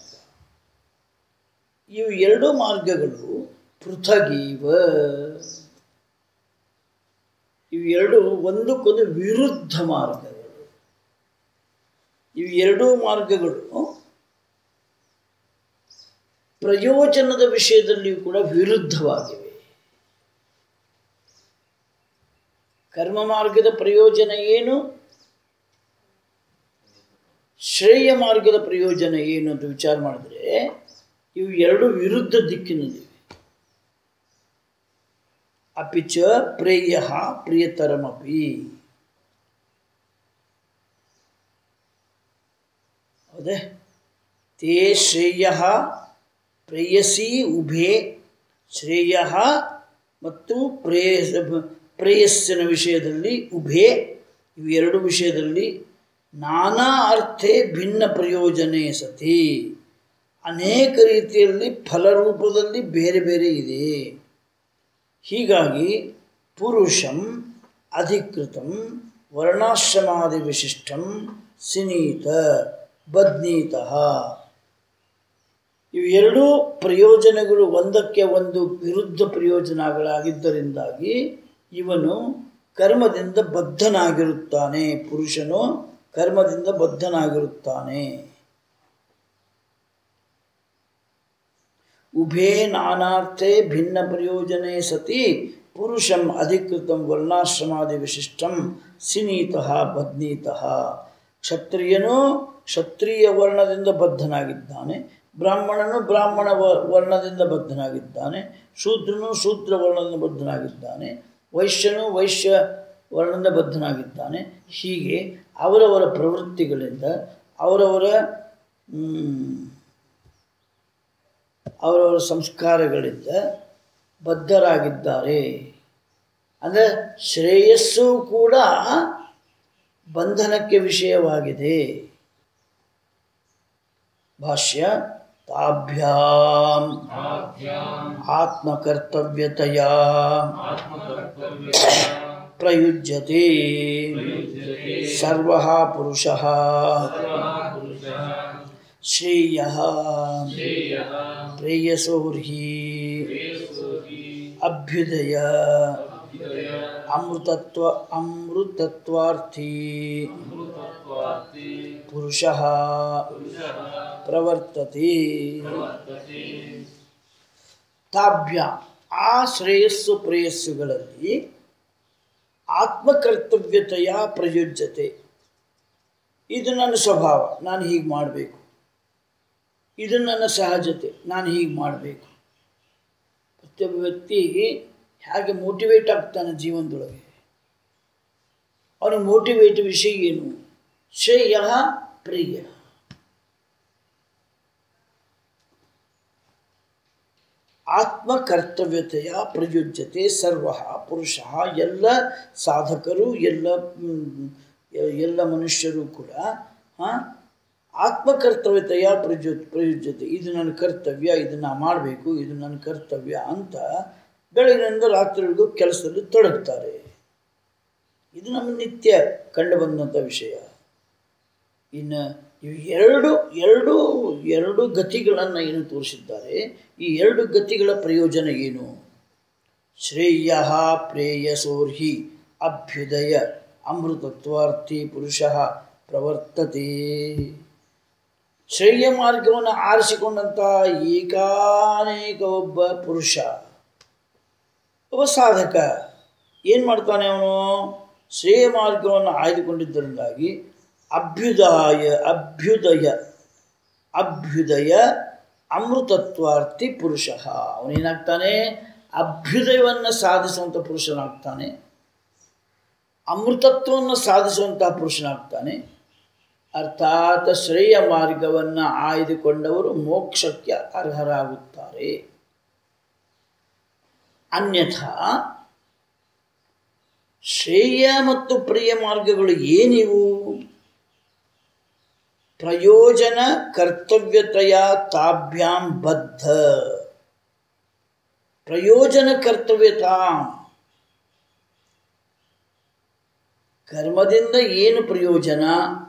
ಇವು ಎರಡು ಮಾರ್ಗಗಳು ಪೃಥಗೀವ ಇವು ಎರಡು ಒಂದಕ್ಕೊಂದು ವಿರುದ್ಧ ಮಾರ್ಗಗಳು ಇವು ಎರಡೂ ಮಾರ್ಗಗಳು ಪ್ರಯೋಜನದ ವಿಷಯದಲ್ಲಿಯೂ ಕೂಡ ವಿರುದ್ಧವಾಗಿವೆ ಕರ್ಮ ಮಾರ್ಗದ ಪ್ರಯೋಜನ ಏನು ಶ್ರೇಯ ಮಾರ್ಗದ ಪ್ರಯೋಜನ ಏನು ಅಂತ ವಿಚಾರ ಮಾಡಿದ್ರೆ ಇವು ಎರಡು ವಿರುದ್ಧ ದಿಕ್ಕಿನಲ್ಲಿವೆ ಅಪಿ ಚ ಪ್ರೇಯ ಪ್ರಿಯತರಮಪಿ ಹೌದೇ ತೇ ಶ್ರೇಯ ಪ್ರೇಯಸಿ ಉಭೇ ಶ್ರೇಯ ಮತ್ತು ಪ್ರೇಯಸ್ ಪ್ರೇಯಸ್ಸಿನ ವಿಷಯದಲ್ಲಿ ಉಭೇ ಇವು ಎರಡು ವಿಷಯದಲ್ಲಿ ನಾನಾ ಅರ್ಥೇ ಭಿನ್ನ ಪ್ರಯೋಜನೆ ಸತಿ ಅನೇಕ ರೀತಿಯಲ್ಲಿ ಫಲರೂಪದಲ್ಲಿ ಬೇರೆ ಬೇರೆ ಇದೆ ಹೀಗಾಗಿ ಪುರುಷಂ ಅಧಿಕೃತಂ ವರ್ಣಾಶ್ರಮಾದಿ ವಿಶಿಷ್ಟಂ ಸಿನೀತ ಬದ್ನೀತಃ ಇವೆರಡೂ ಪ್ರಯೋಜನಗಳು ಒಂದಕ್ಕೆ ಒಂದು ವಿರುದ್ಧ ಪ್ರಯೋಜನಗಳಾಗಿದ್ದರಿಂದಾಗಿ ಇವನು ಕರ್ಮದಿಂದ ಬದ್ಧನಾಗಿರುತ್ತಾನೆ ಪುರುಷನು ಕರ್ಮದಿಂದ ಬದ್ಧನಾಗಿರುತ್ತಾನೆ ಉಭೇ ನಾನಾರ್ಥೆ ಭಿನ್ನ ಪ್ರಯೋಜನೆ ಸತಿ ಪುರುಷಂ ಅಧಿಕೃತಂ ವರ್ಣಾಶ್ರಮಾದಿ ವಿಶಿಷ್ಟಂ ಸಿನೀತಃ ಬದ್ನೀತಃ ಕ್ಷತ್ರಿಯನು ಕ್ಷತ್ರಿಯ ವರ್ಣದಿಂದ ಬದ್ಧನಾಗಿದ್ದಾನೆ ಬ್ರಾಹ್ಮಣನು ಬ್ರಾಹ್ಮಣ ವ- ವರ್ಣದಿಂದ ಬದ್ಧನಾಗಿದ್ದಾನೆ ಶೂದ್ರನು ಶೂದ್ರ ವರ್ಣದಿಂದ ಬದ್ಧನಾಗಿದ್ದಾನೆ ವೈಶ್ಯನು ವೈಶ್ಯ ವರ್ಣದಿಂದ ಬದ್ಧನಾಗಿದ್ದಾನೆ ಹೀಗೆ ಅವರವರ ಪ್ರವೃತ್ತಿಗಳಿಂದ ಅವರವರ ಮ್, ಅವರವರ ಸಂಸ್ಕಾರಗಳಿಂದ ಬದ್ಧರಾಗಿದ್ದಾರೆ ಅಂದರೆ ಶ್ರೇಯಸ್ಸು ಕೂಡ ಬಂಧನಕ್ಕೆ ವಿಷಯವಾಗಿದೆ ಭಾಷ್ಯ ತಾಭ್ಯಾಂ ಆತ್ಮಕರ್ತವ್ಯತೆಯ ಪ್ರಯುಜ್ಯತೆ ಸರ್ವ ಪುರುಷ ಶ್ರೇಯ ಪ್ರೇಯಸೋರ್ಹಿ ಅಭ್ಯುದಯ ಅಮೃತತ್ವ ಅಮೃತತ್ವಾರ್ಥಿ ಪುರುಷ ಪ್ರವರ್ತತೆ ತಾಭ್ಯ ಆ ಶ್ರೇಯಸ್ಸು ಪ್ರೇಯಸ್ಸುಗಳಲ್ಲಿ ಆತ್ಮಕರ್ತವ್ಯತೆಯ ಪ್ರಯುಜ್ಯತೆ ಇದು ನನ್ನ ಸ್ವಭಾವ ನಾನು ಹೀಗೆ ಮಾಡಬೇಕು ಇದು ನನ್ನ ಸಹಜತೆ ನಾನು ಹೀಗೆ ಮಾಡಬೇಕು ಪ್ರತಿಯೊಬ್ಬ ವ್ಯಕ್ತಿ ಹೇಗೆ ಮೋಟಿವೇಟ್ ಆಗ್ತಾನೆ ಜೀವನದೊಳಗೆ ಅವನಿಗೆ ಮೋಟಿವೇಟ್ ವಿಷಯ ಏನು ಶ್ರೇಯ ಪ್ರಿಯ ಆತ್ಮಕರ್ತವ್ಯತೆಯ ಪ್ರಯುಜ್ಯತೆ ಸರ್ವ ಪುರುಷ ಎಲ್ಲ ಸಾಧಕರು ಎಲ್ಲ ಮ್, ಎಲ್ಲ ಮನುಷ್ಯರು ಕೂಡ ಆ, ಆತ್ಮಕರ್ತವ್ಯತೆಯ ಪ್ರಯು ಪ್ರಯುಜ್ಯತೆ ಇದು ನನ್ನ ಕರ್ತವ್ಯ ಇದನ್ನು ಮಾಡಬೇಕು ಇದು ನನ್ನ ಕರ್ತವ್ಯ ಅಂತ ಬೆಳಗಿನಿಂದ ರಾತ್ರಿವರೆಗೂ ಕೆಲಸದಲ್ಲಿ ತೊಡಗ್ತಾರೆ ಇದು ನಮ್ಮ ನಿತ್ಯ ಕಂಡು ಬಂದಂಥ ವಿಷಯ ಇನ್ನು ಇವು ಎರಡು ಎರಡು ಎರಡು ಗತಿಗಳನ್ನು ಏನು ತೋರಿಸಿದ್ದಾರೆ ಈ ಎರಡು ಗತಿಗಳ ಪ್ರಯೋಜನ ಏನು ಶ್ರೇಯ ಪ್ರೇಯಸೋರ್ಹಿ ಅಭ್ಯುದಯ ಅಮೃತತ್ವಾರ್ಥಿ ಪುರುಷ ಪ್ರವರ್ತತೆ ಶ್ರೇಯ ಮಾರ್ಗವನ್ನು ಆರಿಸಿಕೊಂಡಂಥ ಏಕಾನೇಕ ಒಬ್ಬ ಪುರುಷ ಒಬ್ಬ ಸಾಧಕ ಏನು ಮಾಡ್ತಾನೆ ಅವನು ಶ್ರೇಯ ಮಾರ್ಗವನ್ನು ಆಯ್ದುಕೊಂಡಿದ್ದರಿಂದಾಗಿ ಅಭ್ಯುದಯ ಅಭ್ಯುದಯ ಅಭ್ಯುದಯ ಅಮೃತತ್ವಾರ್ಥಿ ಪುರುಷ ಅವನೇನಾಗ್ತಾನೆ ಅಭ್ಯುದಯವನ್ನು ಸಾಧಿಸುವಂಥ ಪುರುಷನಾಗ್ತಾನೆ ಅಮೃತತ್ವವನ್ನು ಸಾಧಿಸುವಂಥ ಪುರುಷನಾಗ್ತಾನೆ ಅರ್ಥಾತ್ ಶ್ರೇಯ ಮಾರ್ಗವನ್ನು ಆಯ್ದುಕೊಂಡವರು ಮೋಕ್ಷಕ್ಕೆ ಅರ್ಹರಾಗುತ್ತಾರೆ ಅನ್ಯಥಾ ಶ್ರೇಯ ಮತ್ತು ಪ್ರಿಯ ಮಾರ್ಗಗಳು ಏನಿವು ಪ್ರಯೋಜನ ಕರ್ತವ್ಯತೆಯ ತಾಭ್ಯಾಂ ಬದ್ಧ ಪ್ರಯೋಜನ ಕರ್ತವ್ಯತಾ ಕರ್ಮದಿಂದ ಏನು ಪ್ರಯೋಜನ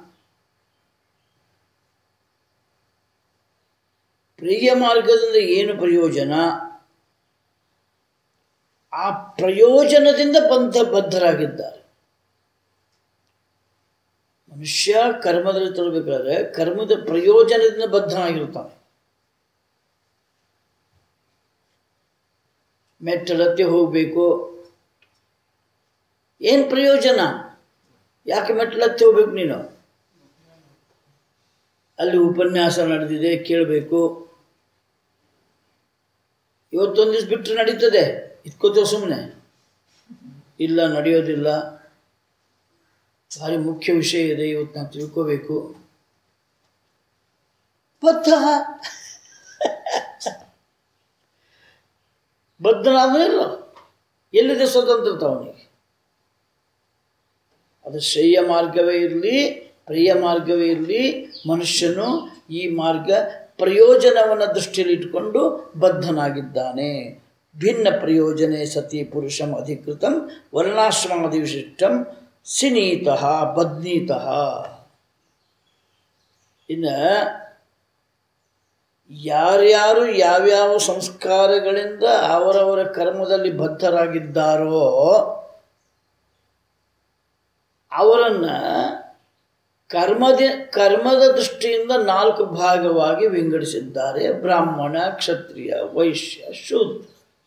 ಪ್ರಿಯ ಮಾರ್ಗದಿಂದ ಏನು ಪ್ರಯೋಜನ ಆ ಪ್ರಯೋಜನದಿಂದ ಬಂಧ ಬದ್ಧರಾಗಿದ್ದಾರೆ ಮನುಷ್ಯ ಕರ್ಮದಲ್ಲಿ ತೊಡಬೇಕಾದ್ರೆ ಕರ್ಮದ ಪ್ರಯೋಜನದಿಂದ ಬದ್ಧನಾಗಿರ್ತಾನೆ ಮೆಟ್ಟಲತ್ತೆ ಹೋಗಬೇಕು ಏನು ಪ್ರಯೋಜನ ಯಾಕೆ ಮೆಟ್ಟಲತ್ತೆ ಹೋಗ್ಬೇಕು ನೀನು ಅಲ್ಲಿ ಉಪನ್ಯಾಸ ನಡೆದಿದೆ ಕೇಳಬೇಕು ಇವತ್ತೊಂದು ದಿವಸ ಬಿಟ್ಟರೆ ನಡೀತದೆ ಇಟ್ಕೋತೇವೆ ಸುಮ್ಮನೆ ಇಲ್ಲ ನಡೆಯೋದಿಲ್ಲ ಭಾರಿ ಮುಖ್ಯ ವಿಷಯ ಇದೆ ಇವತ್ತು ನಾನು ತಿಳ್ಕೋಬೇಕು ಬದ್ಧ ಬದ್ಧನಾದ್ರಿಲ್ಲ ಎಲ್ಲಿದೆ ಸ್ವತಂತ್ರತೆ ಅವನಿಗೆ ಅದು ಶ್ರೇಯ ಮಾರ್ಗವೇ ಇರಲಿ ಪ್ರಿಯ ಮಾರ್ಗವೇ ಇರಲಿ ಮನುಷ್ಯನು ಈ ಮಾರ್ಗ ಪ್ರಯೋಜನವನ್ನು ದೃಷ್ಟಿಯಲ್ಲಿ ಇಟ್ಕೊಂಡು ಬದ್ಧನಾಗಿದ್ದಾನೆ ಭಿನ್ನ ಪ್ರಯೋಜನೆ ಸತಿ ಪುರುಷಂ ಅಧಿಕೃತಂ ವರ್ಣಾಶ್ರಮಾದಿ ವಿಶಿಷ್ಟಂ ಸಿನೀತಃ ಬದ್ನೀತಃ ಇನ್ನು ಯಾರ್ಯಾರು ಯಾವ್ಯಾವ ಸಂಸ್ಕಾರಗಳಿಂದ ಅವರವರ ಕರ್ಮದಲ್ಲಿ ಬದ್ಧರಾಗಿದ್ದಾರೋ ಅವರನ್ನು ಕರ್ಮದ ಕರ್ಮದ ದೃಷ್ಟಿಯಿಂದ ನಾಲ್ಕು ಭಾಗವಾಗಿ ವಿಂಗಡಿಸಿದ್ದಾರೆ ಬ್ರಾಹ್ಮಣ ಕ್ಷತ್ರಿಯ ವೈಶ್ಯ ಶೂದ್ರ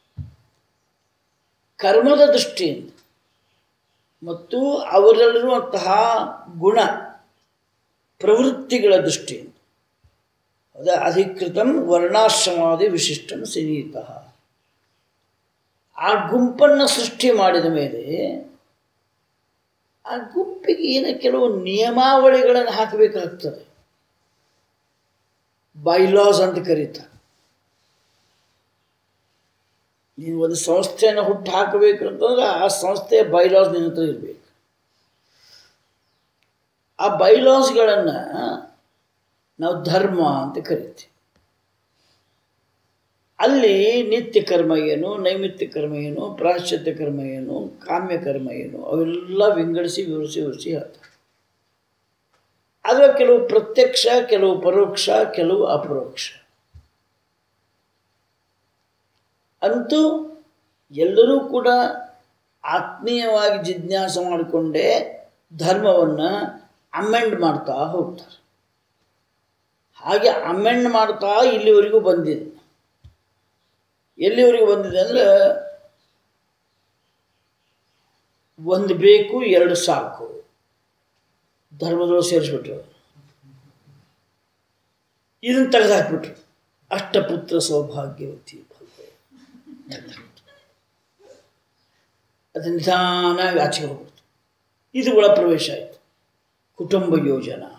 ಕರ್ಮದ ದೃಷ್ಟಿಯಿಂದ ಮತ್ತು ಅವರಲ್ಲಿರುವಂತಹ ಗುಣ ಪ್ರವೃತ್ತಿಗಳ ದೃಷ್ಟಿಯಿಂದ ಅದ ಅಧಿಕೃತಂ ವರ್ಣಾಶ್ರಮಾದಿ ವಿಶಿಷ್ಟಂ ಸಿನೀತಃ ಆ ಗುಂಪನ್ನು ಸೃಷ್ಟಿ ಮಾಡಿದ ಮೇಲೆ ಆ ಗುಂಪಿಗೆ ಏನು ಕೆಲವು ನಿಯಮಾವಳಿಗಳನ್ನು ಹಾಕಬೇಕಾಗ್ತದೆ ಬೈಲಾಸ್ ಅಂತ ಕರೀತಾರೆ ನೀವು ಒಂದು ಸಂಸ್ಥೆಯನ್ನು ಹುಟ್ಟು ಹಾಕಬೇಕು ಅಂತಂದ್ರೆ ಆ ಸಂಸ್ಥೆಯ ಬೈಲಾಸ್ ನಿನ್ನ ಹತ್ರ ಇರಬೇಕು ಆ ಬೈಲಾಸ್ಗಳನ್ನು ನಾವು ಧರ್ಮ ಅಂತ ಕರಿತೀವಿ ಅಲ್ಲಿ ನಿತ್ಯ ಕರ್ಮ ಏನು ನೈಮಿತ್ಯ ಕರ್ಮ ಏನು ಪ್ರಾಶ್ಚಿತ್ಯ ಕರ್ಮ ಏನು ಕಾಮ್ಯ ಕರ್ಮ ಏನು ಅವೆಲ್ಲ ವಿಂಗಡಿಸಿ ವಿವರಿಸಿ ವಿವರಿಸಿ ಹೇಳ್ತಾರೆ ಅದರ ಕೆಲವು ಪ್ರತ್ಯಕ್ಷ ಕೆಲವು ಪರೋಕ್ಷ ಕೆಲವು ಅಪರೋಕ್ಷ ಅಂತೂ ಎಲ್ಲರೂ ಕೂಡ ಆತ್ಮೀಯವಾಗಿ ಜಿಜ್ಞಾಸ ಮಾಡಿಕೊಂಡೇ ಧರ್ಮವನ್ನು ಅಮೆಂಡ್ ಮಾಡ್ತಾ ಹೋಗ್ತಾರೆ ಹಾಗೆ ಅಮೆಂಡ್ ಮಾಡ್ತಾ ಇಲ್ಲಿವರೆಗೂ ಬಂದಿದೆ ಎಲ್ಲಿವರೆಗೂ ಬಂದಿದೆ ಅಂದರೆ ಒಂದು ಬೇಕು ಎರಡು ಸಾಕು ಧರ್ಮದೊಳಗೆ ಸೇರಿಸ್ಬಿಟ್ರು ಇದನ್ನು ತೆಗೆದುಹಾಕ್ಬಿಟ್ರು ಅಷ್ಟಪುತ್ರ ಸೌಭಾಗ್ಯವತಿ ಭವ್ಯ. ಅದು ನಿಧಾನಾಗಿ ಆಚೆಗೆ ಹೋಗ್ಬಿಡ್ತು ಇದು ಒಳ ಪ್ರವೇಶ ಆಯಿತು ಕುಟುಂಬ ಯೋಜನಾ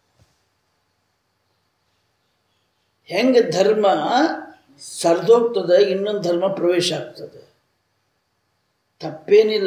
ಹೆಂಗೆ ಧರ್ಮ ಸರ್ದೋಗ್ತದೆ ಇನ್ನೊಂದು ಧರ್ಮ ಪ್ರವೇಶ ಆಗ್ತದೆ ತಪ್ಪೇನಿಲ್ಲ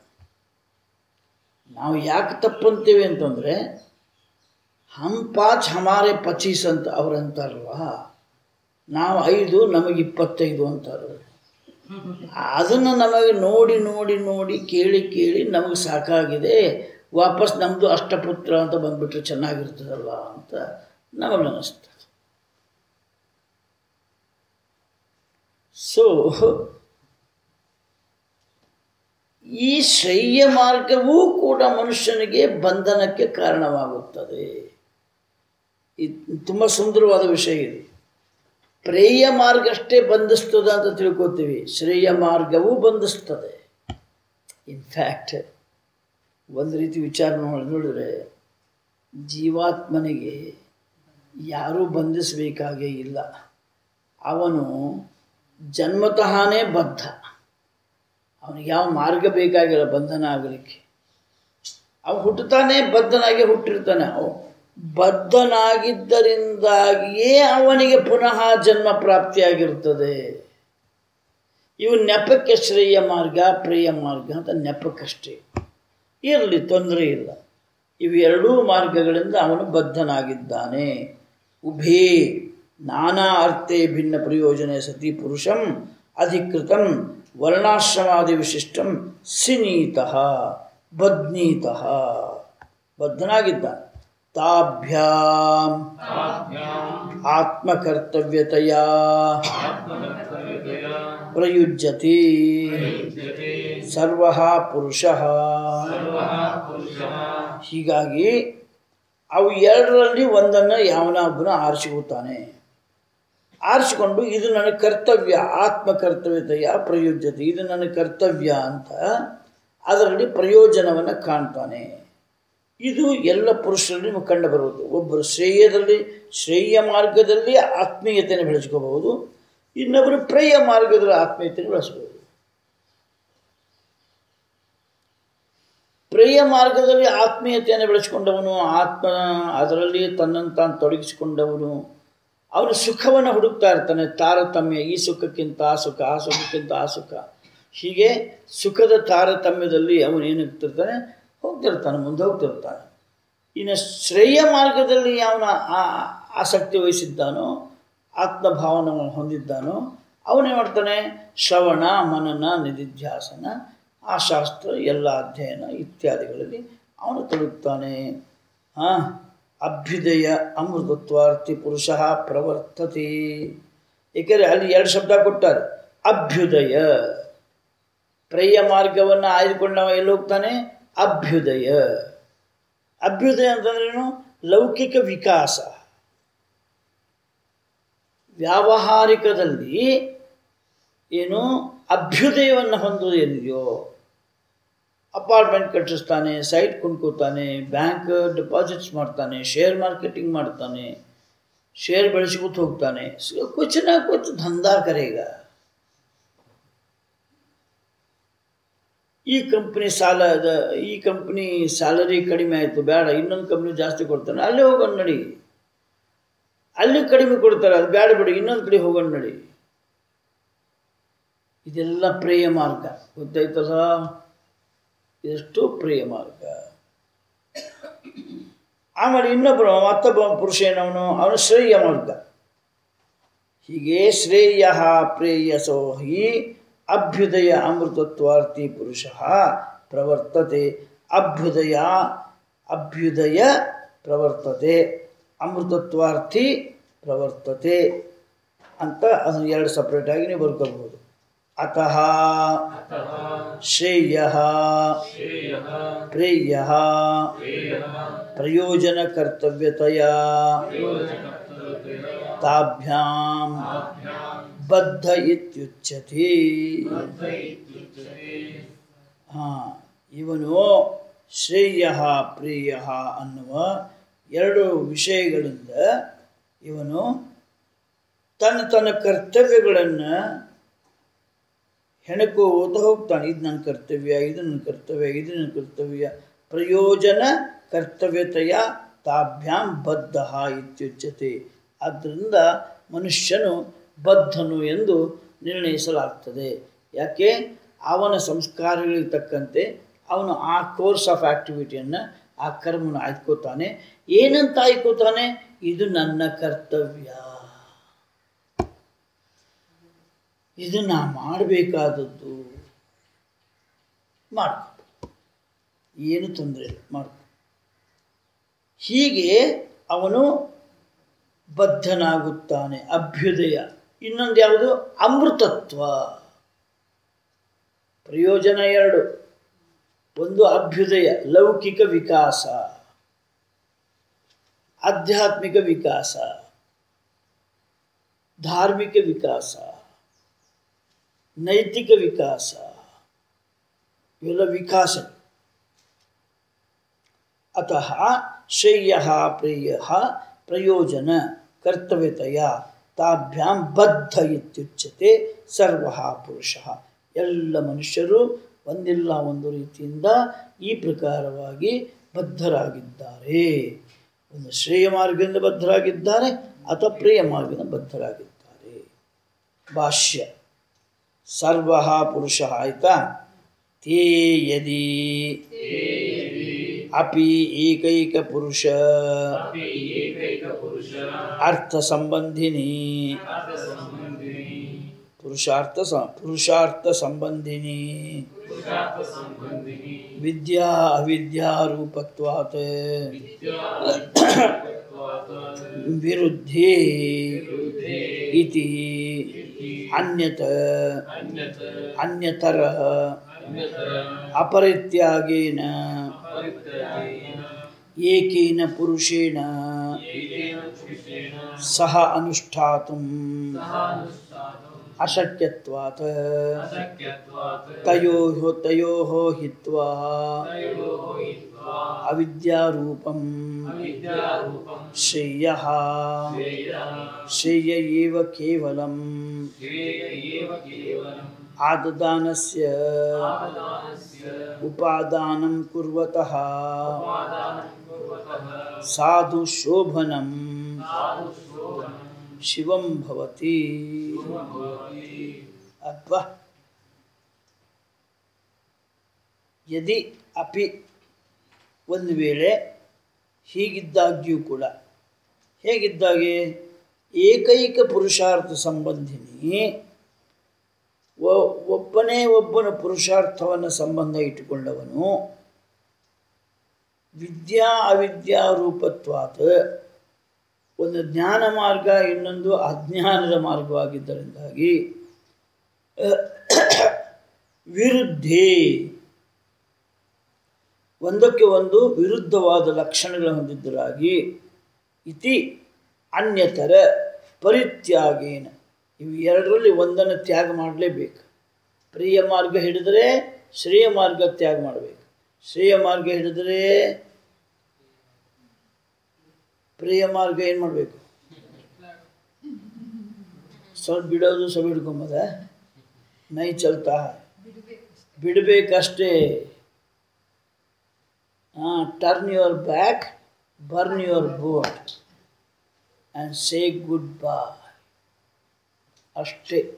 ನಾವು ಯಾಕೆ ತಪ್ಪಂತೀವಿ ಅಂತಂದರೆ ಹಮ್ ಪಾಚ್ ಹಮಾರೆ ಪಚೀಸ್ ಅಂತ ಅವ್ರು ಅಂತಾರಲ್ವ ನಾವು ಐದು ನಮಗೆ ಇಪ್ಪತ್ತೈದು ಅಂತಾರೆ ಅದನ್ನು ನಮಗೆ ನೋಡಿ ನೋಡಿ ನೋಡಿ ಕೇಳಿ ಕೇಳಿ ನಮಗೆ ಸಾಕಾಗಿದೆ ವಾಪಸ್ ನಮ್ಮದು ಅಷ್ಟಪುತ್ರ ಅಂತ ಬಂದ್ಬಿಟ್ರೆ ಚೆನ್ನಾಗಿರ್ತದಲ್ವ ಅಂತ ನಮಗೆ ಅನ್ನಿಸ್ತದೆ ಸೊ ಈ ಶ್ರೇಯ ಮಾರ್ಗವೂ ಕೂಡ ಮನುಷ್ಯನಿಗೆ ಬಂಧನಕ್ಕೆ ಕಾರಣವಾಗುತ್ತದೆ ಇದು ತುಂಬ ಸುಂದರವಾದ ವಿಷಯ ಇದು ಪ್ರೇಯ ಮಾರ್ಗ ಅಷ್ಟೇ ಬಂಧಿಸ್ತದೆ ಅಂತ ತಿಳ್ಕೊತೀವಿ ಶ್ರೇಯ ಮಾರ್ಗವೂ ಬಂಧಿಸ್ತದೆ ಇನ್ಫ್ಯಾಕ್ಟ್ ಒಂದು ರೀತಿ ವಿಚಾರ ನೋಡಿ ನೋಡಿದ್ರೆ ಜೀವಾತ್ಮನಿಗೆ ಯಾರೂ ಬಂಧಿಸಬೇಕಾಗೇ ಇಲ್ಲ ಅವನು ಜನ್ಮತಃನೇ ಬದ್ಧ ಅವನಿಗೆ ಯಾವ ಮಾರ್ಗ ಬೇಕಾಗಿಲ್ಲ ಬಂಧನ ಆಗಲಿಕ್ಕೆ ಅವನು ಹುಟ್ಟುತ್ತಾನೆ ಬದ್ಧನಾಗಿ ಹುಟ್ಟಿರ್ತಾನೆ ಅವ ಬದ್ಧನಾಗಿದ್ದರಿಂದಾಗಿಯೇ ಅವನಿಗೆ ಪುನಃ ಜನ್ಮ ಪ್ರಾಪ್ತಿಯಾಗಿರ್ತದೆ ಇವು ನೆಪಕ್ಕೆ ಶ್ರೇಯ ಮಾರ್ಗ ಪ್ರೇಯ ಮಾರ್ಗ ಅಂತ ನೆಪಕ್ಕಷ್ಟೇ ಇರಲಿ ತೊಂದರೆ ಇಲ್ಲ ಇವೆರಡೂ ಮಾರ್ಗಗಳಿಂದ ಅವನು ಬದ್ಧನಾಗಿದ್ದಾನೆ ಉಭೇ ನಾನಾ ಅರ್ಥೇ ಭಿನ್ನ ಪ್ರಯೋಜನೆ ಸತಿ ಪುರುಷಂ ಅಧಿಕೃತಂ ವರ್ಣಾಶ್ರಮಾದಿ ವಿಶಿಷ್ಟಂ ಸಿನೀತಃ ಬದ್ನೀತಃ ಬದ್ಧನಾಗಿದ್ದ ತಾಭ್ಯಾಂ ಆತ್ಮಕರ್ತವ್ಯತೆಯ ಪ್ರಯುಜ್ಯತೆ ಸರ್ವ ಪುರುಷ ಹೀಗಾಗಿ ಅವು ಎರಡರಲ್ಲಿ ಒಂದನ್ನು ಯಾವನೊಬ್ಬನ ಆರಿಸಿಕೊತಾನೆ ಆರಿಸಿಕೊಂಡು ಇದು ನನ್ನ ಕರ್ತವ್ಯ ಆತ್ಮ ಕರ್ತವ್ಯತೆಯ ಪ್ರಯೋಜ್ಯತೆ ಇದು ನನ್ನ ಕರ್ತವ್ಯ ಅಂತ ಅದರಲ್ಲಿ ಪ್ರಯೋಜನವನ್ನು ಕಾಣ್ತಾನೆ ಇದು ಎಲ್ಲ ಪುರುಷರಲ್ಲಿ ನಿಮಗೆ ಕಂಡು ಬರುವುದು ಒಬ್ಬರು ಶ್ರೇಯದಲ್ಲಿ ಶ್ರೇಯ ಮಾರ್ಗದಲ್ಲಿ ಆತ್ಮೀಯತೆಯನ್ನು ಬೆಳೆಸ್ಕೋಬಹುದು ಇನ್ನೊಬ್ಬರು ಪ್ರೇಯ ಮಾರ್ಗದಲ್ಲಿ ಆತ್ಮೀಯತೆಯನ್ನು ಬೆಳೆಸ್ಬೋದು ಪ್ರೇಯ ಮಾರ್ಗದಲ್ಲಿ ಆತ್ಮೀಯತೆಯನ್ನು ಬೆಳೆಸ್ಕೊಂಡವನು ಆತ್ಮ ಅದರಲ್ಲಿ ತನ್ನನ್ನು ತಾನು ತೊಡಗಿಸಿಕೊಂಡವನು ಅವನು ಸುಖವನ್ನು ಹುಡುಕ್ತಾ ಇರ್ತಾನೆ ತಾರತಮ್ಯ ಈ ಸುಖಕ್ಕಿಂತ ಆ ಸುಖ ಆ ಸುಖಕ್ಕಿಂತ ಆ ಸುಖ ಹೀಗೆ ಸುಖದ ತಾರತಮ್ಯದಲ್ಲಿ ಅವನು ಏನಾಗ್ತಿರ್ತಾನೆ ಹೋಗ್ತಿರ್ತಾನೆ ಮುಂದೆ ಹೋಗ್ತಿರ್ತಾನೆ ಇನ್ನು ಶ್ರೇಯ ಮಾರ್ಗದಲ್ಲಿ ಅವನ ಆ ಆಸಕ್ತಿ ವಹಿಸಿದ್ದಾನೋ ಆತ್ಮಭಾವನವನ್ನು ಹೊಂದಿದ್ದಾನೋ ಅವನೇನು ಮಾಡ್ತಾನೆ ಶ್ರವಣ ಮನನ ನಿಧಿಧ್ಯಾಸನ ಆ ಶಾಸ್ತ್ರ ಎಲ್ಲ ಅಧ್ಯಯನ ಇತ್ಯಾದಿಗಳಲ್ಲಿ ಅವನು ತೊಡಗುತ್ತಾನೆ ಹಾಂ ಅಭ್ಯುದಯ ಅಮೃತತ್ವಾರ್ಥಿ ಪುರುಷ ಪ್ರವರ್ತತೆ ಏಕೆಂದರೆ ಅಲ್ಲಿ ಎರಡು ಶಬ್ದ ಕೊಟ್ಟಾರೆ ಅಭ್ಯುದಯ ಪ್ರೇಯ ಮಾರ್ಗವನ್ನು ಆಯ್ದುಕೊಂಡವ ಎಲ್ಲಿ ಹೋಗ್ತಾನೆ ಅಭ್ಯುದಯ ಅಭ್ಯುದಯ ಅಂತಂದ್ರೇನು ಲೌಕಿಕ ವಿಕಾಸ ವ್ಯಾವಹಾರಿಕದಲ್ಲಿ ಏನು ಅಭ್ಯುದಯವನ್ನು ಹೊಂದೋದು ಎಲ್ಲಿದೆಯೋ ಅಪಾರ್ಟ್ಮೆಂಟ್ ಕಟ್ಟಿಸ್ತಾನೆ ಸೈಟ್ ಕೊಂಡ್ಕೋತಾನೆ ಬ್ಯಾಂಕ್ ಡೆಪಾಸಿಟ್ಸ್ ಮಾಡ್ತಾನೆ ಶೇರ್ ಮಾರ್ಕೆಟಿಂಗ್ ಮಾಡ್ತಾನೆ ಶೇರ್ ಬೆಳೆಸ್ಕೊತ ಹೋಗ್ತಾನೆ ಸೊ ಕುछ ना कुछ ಧಂಧಾ ಕರೆಗ ಈ ಕಂಪ್ನಿ ಸಾಲ ಅದ- ಈ ಕಂಪ್ನಿ ಸ್ಯಾಲರಿ ಕಡಿಮೆ ಆಯಿತು ಬೇಡ ಇನ್ನೊಂದು ಕಂಪ್ನಿ ಜಾಸ್ತಿ ಕೊಡ್ತಾನೆ ಅಲ್ಲೇ ಹೋಗೋಣ ನಡಿ ಅಲ್ಲಿ ಕಡಿಮೆ ಕೊಡ್ತಾರೆ ಅದು ಬೇಡ ಬಿಡಿ ಇನ್ನೊಂದು ಕಡೆ ಹೋಗೋಣ ನಡಿ ಇದೆಲ್ಲ ಪ್ರೇಯ ಮಾರ್ಗ ಗೊತ್ತಾಯ್ತಲ್ಲ ಇದೆಷ್ಟು ಪ್ರೇಯ ಮಾರ್ಗ ಆಮೇಲೆ ಇನ್ನೊಬ್ಬರು ಮತ್ತೊಬ್ಬ ಪುರುಷ ಏನವನು ಅವನು ಶ್ರೇಯ ಮಾರ್ಗ ಹೀಗೆ ಶ್ರೇಯ ಪ್ರೇಯಸೋ ಹಿ ಅಭ್ಯುದಯ ಅಮೃತತ್ವಾರ್ಥಿ ಪುರುಷ ಪ್ರವರ್ತತೆ ಅಭ್ಯುದಯ ಅಭ್ಯುದಯ ಪ್ರವರ್ತತೆ ಅಮೃತತ್ವಾರ್ಥಿ ಪ್ರವರ್ತತೆ ಅಂತ ಅದನ್ನು ಎರಡು ಸಪ್ರೇಟಾಗಿ ನೀವು ಬರ್ಕೋಬಹುದು ಅತಃ ಶ್ರೇಯ श्रेयः ಪ್ರೇಯ प्रेयः ಪ್ರಯೋಜನ ಕರ್ತವ್ಯತೆಯ प्रयोजकर्तव्यतया ತಾಭ್ಯಾಂ ಬದ್ಧ ಇತ್ಯುಚ್ಯತೆ इत्युच्यते ಹಾಂ ಇವನು ಶ್ರೇಯ ಪ್ರೇಯ ಅನ್ನುವ ಎರಡು ವಿಷಯಗಳಿಂದ ಇವನು ತನ್ನ ತನ್ನ ಕರ್ತವ್ಯಗಳನ್ನು ಹೆಣಕೋತ ಹೋಗ್ತಾನೆ ಇದು ನನ್ನ ಕರ್ತವ್ಯ ಇದು ನನ್ನ ಕರ್ತವ್ಯ ಇದು ನನ್ನ ಕರ್ತವ್ಯ ಪ್ರಯೋಜನ ಕರ್ತವ್ಯತೆಯ ತಾಭ್ಯಾಂ ಬದ್ಧ ಇತ್ಯುಚ್ಯತೆ ಆದ್ದರಿಂದ ಮನುಷ್ಯನು ಬದ್ಧನು ಎಂದು ನಿರ್ಣಯಿಸಲಾಗ್ತದೆ ಯಾಕೆ ಅವನ ಸಂಸ್ಕಾರಗಳಿಗೆ ತಕ್ಕಂತೆ ಅವನು ಆ ಕೋರ್ಸ್ ಆಫ್ ಆ್ಯಕ್ಟಿವಿಟಿಯನ್ನು ಆ ಕರ್ಮನ ಆಯ್ಕೋತಾನೆ ಏನಂತ ಆಯ್ಕೋತಾನೆ ಇದು ನನ್ನ ಕರ್ತವ್ಯ ಇದು ನಾ ಮಾಡಬೇಕಾದದ್ದು ಮಾಡ್ಕೊ ಏನು ತೊಂದರೆ ಇಲ್ಲ ಮಾಡ್ಕೊ ಹೀಗೆ ಅವನು ಬದ್ಧನಾಗುತ್ತಾನೆ ಅಭ್ಯುದಯ ಇನ್ನೊಂದು ಯಾವುದು ಅಮೃತತ್ವ ಪ್ರಯೋಜನ ಎರಡು ಒಂದು ಅಭ್ಯುದಯ ಲೌಕಿಕ ವಿಕಾಸ ಆಧ್ಯಾತ್ಮಿಕ ವಿಕಾಸ ಧಾರ್ಮಿಕ ವಿಕಾಸ ನೈತಿಕ ವಿಕಾಸ ಇವೆಲ್ಲ ವಿಕಾಸ ಅತಃ ಶ್ರೇಯ ಪ್ರೇಯ ಪ್ರಯೋಜನ ಕರ್ತವ್ಯತೆಯ ತಾಭ್ಯಾಂ ಬದ್ಧ ಇತ್ಯುಚ್ಯತೆ ಸರ್ವ ಪುರುಷ ಎಲ್ಲ ಮನುಷ್ಯರು ಒಂದಿಲ್ಲ ಒಂದು ರೀತಿಯಿಂದ ಈ ಪ್ರಕಾರವಾಗಿ ಬದ್ಧರಾಗಿದ್ದಾರೆ ಒಂದು ಶ್ರೇಯ ಮಾರ್ಗದಿಂದ ಬದ್ಧರಾಗಿದ್ದಾರೆ ಅಥವಾ ಪ್ರೇಯ ಮಾರ್ಗದಿಂದ ಬದ್ಧರಾಗಿದ್ದಾರೆ ಭಾಷ್ಯ ಸರ್ವ ಪುರುಷ ಆಯ್ತಾ ತೇ ಯದಿ ಅಪಿ ಏಕೈಕ ಪುರುಷ अपि एकैकपुरुष ಅರ್ಥ ಸಂಬಂಧಿನಿ अर्थसम्बन्धिनी ಪುರುಷಾರ್ಥ ಸ ಪುರುಷಾರ್ಥ ಸಂಬಂಧಿನಿ पुरुषार्थसम्बन्धिनी ವಿದ್ಯಾ ಅವಿದ್ಯಾ ರೂಪತ್ವಾತ್ विद्यात्वात् ವಿರುದ್ಧೇ विरुद्धे ಇತಿ ಅನ್ಯತ अन्यत् ಅನ್ಯತರ अन्यतर ಅಪರಿತ್ಯಾಗೇನ परित्यागेन ಏಕೇನ ಪುರುಷೇಣ एकेन पुरुषेण ಸಹ ಅನುಷ್ಠಾತುಂ सह अनुष्ठातुम् ಅಶಕ್ಯತ್ವಾತ್ अशक्यत्वात् ತಯೋಃ ತಯೋಃ ಹಿತ್ವಾ तयोः हित्वा ಅವಿದ್ಯಾರೂಪಂ अविद्यारूपं ಶ್ರೇಯಃ श्रेयः ಶ್ರೇಯ ಏವ ಕೇವಲಂ श्रेय एव केवलम् ಆದದಾನಸ್ಯ आपदानस्य ಉಪಾದಾನಂ ಕುರ್ವತಃ उपादानं कुर्वतः ಸಾಧು ಶೋಭನಂ साधुशोभनं ಶಿವಂ ಭವತಿ भवति ಅಬ್ಬಾ ಯದಿ ಅಪಿ ಒಂದು ವೇಳೆ ಹೀಗಿದ್ದಾಗ್ಯೂ ಕೂಡ ಹೇಗಿದ್ದಾಗೆ ಏಕೈಕ ಪುರುಷಾರ್ಥ ಸಂಬಂಧಿನಿ ಒ- ಒಬ್ಬನೇ ಒಬ್ಬನ ಪುರುಷಾರ್ಥವನ್ನು ಸಂಬಂಧ ಇಟ್ಟುಕೊಂಡವನು ವಿದ್ಯಾ ಅವಿದ್ಯಾ ರೂಪತ್ವಾತ್ ಒಂದು ಜ್ಞಾನ ಮಾರ್ಗ ಇನ್ನೊಂದು ಅಜ್ಞಾನದ ಮಾರ್ಗವಾಗಿದ್ದರಿಂದಾಗಿ ವಿರುದ್ಧೇ ಒಂದಕ್ಕೆ ಒಂದು ವಿರುದ್ಧವಾದ ಲಕ್ಷಣಗಳು ಹೊಂದಿದ್ದರಾಗಿ ಇತಿ ಅನ್ಯತರ ಪರಿತ್ಯಾಗೇನ ಇವು ಎರಡರಲ್ಲಿ ಒಂದನ್ನು ತ್ಯಾಗ ಮಾಡಲೇಬೇಕು ಪ್ರಿಯ ಮಾರ್ಗ ಹಿಡಿದರೆ ಶ್ರೇಯ ಮಾರ್ಗ ತ್ಯಾಗ ಮಾಡಬೇಕು ಶ್ರೇಯ ಮಾರ್ಗ ಹಿಡಿದರೆ ಪ್ರಿಯ ಮಾರ್ಗ ಏನು ಮಾಡಬೇಕು ಸ್ವಲ್ಪ ಬಿಡೋದು ಸ್ವಲ್ಪ ಹಿಡ್ಕೊಂಬದ ನೈ ಚಲ್ತಾ ಬಿಡಬೇಕಷ್ಟೇ ಹಾಂ turn your back burn your boat and say goodbye ಅಷ್ಟೇ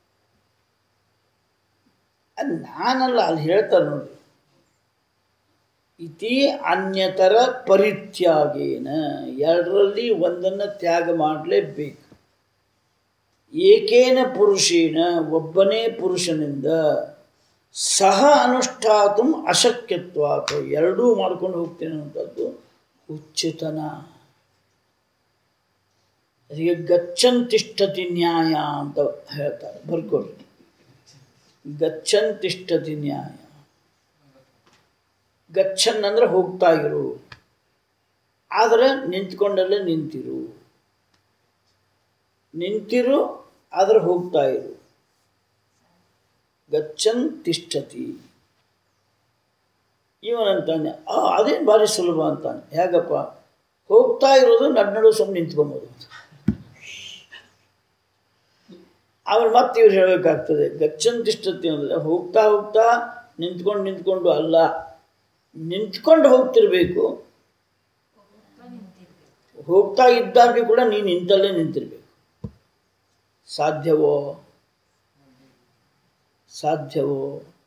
ಅದು ನಾನಲ್ಲ ಅಲ್ಲಿ ಹೇಳ್ತಾರೆ ನೋಡಿ ಇತಿ ಅನ್ಯತರ ಪರಿತ್ಯಾಗೇನ ಎರಡರಲ್ಲಿ ಒಂದನ್ನು ತ್ಯಾಗ ಮಾಡಲೇಬೇಕು ಏಕೇನ ಪುರುಷೇನ ಒಬ್ಬನೇ ಪುರುಷನಿಂದ ಸಹ ಅನುಷ್ಠಾತು ಅಶಕ್ಯತ್ವಾತು ಎರಡೂ ಮಾಡ್ಕೊಂಡು ಹೋಗ್ತೇನೆ ಅನ್ನೋಂಥದ್ದು ಉಚಿತನ ಅದಕ್ಕೆ ಗಚ್ಚಂತಿಷ್ಠತಿ ನ್ಯಾಯ ಅಂತ ಹೇಳ್ತಾರೆ ಬರ್ಕೊಡ್ರಿ ಗಚ್ಚಂತಿಷ್ಠತಿ ನ್ಯಾಯ ಗಚ್ಚನ್ ಅಂದ್ರೆ ಹೋಗ್ತಾ ಇರು ಆದರೆ ನಿಂತ್ಕೊಂಡಲ್ಲೇ ನಿಂತಿರು ನಿಂತಿರು ಆದರೆ ಹೋಗ್ತಾ ಇರು ಗಚ್ಚನ್ ತಿಷ್ಠತಿ ಇವನಂತಾನೆ ಆ ಅದೇನು ಭಾರಿ ಸುಲಭ ಅಂತಾನೆ ಹೇಗಪ್ಪ ಹೋಗ್ತಾ ಇರೋದು ನಡ್ ನಡು ಸುಮ್ಮನೆ ನಿಂತ್ಕೊಬೋದು ಆಮೇಲೆ ಮತ್ತೆ ಇವ್ರು ಹೇಳಬೇಕಾಗ್ತದೆ ಗಚ್ಚನ್ ತಿಷ್ಠತಿ ಅಂದರೆ ಹೋಗ್ತಾ ಹೋಗ್ತಾ ನಿಂತ್ಕೊಂಡು ನಿಂತ್ಕೊಂಡು ಅಲ್ಲ ನಿಂತ್ಕೊಂಡು ಹೋಗ್ತಿರ್ಬೇಕು ಹೋಗ್ತಾ ಇದ್ದಾಗ್ಯೂ ಕೂಡ ನೀನು ನಿಂತಲ್ಲೇ ನಿಂತಿರ್ಬೇಕು ಸಾಧ್ಯವೋ ಸಾಧ್ಯವೋ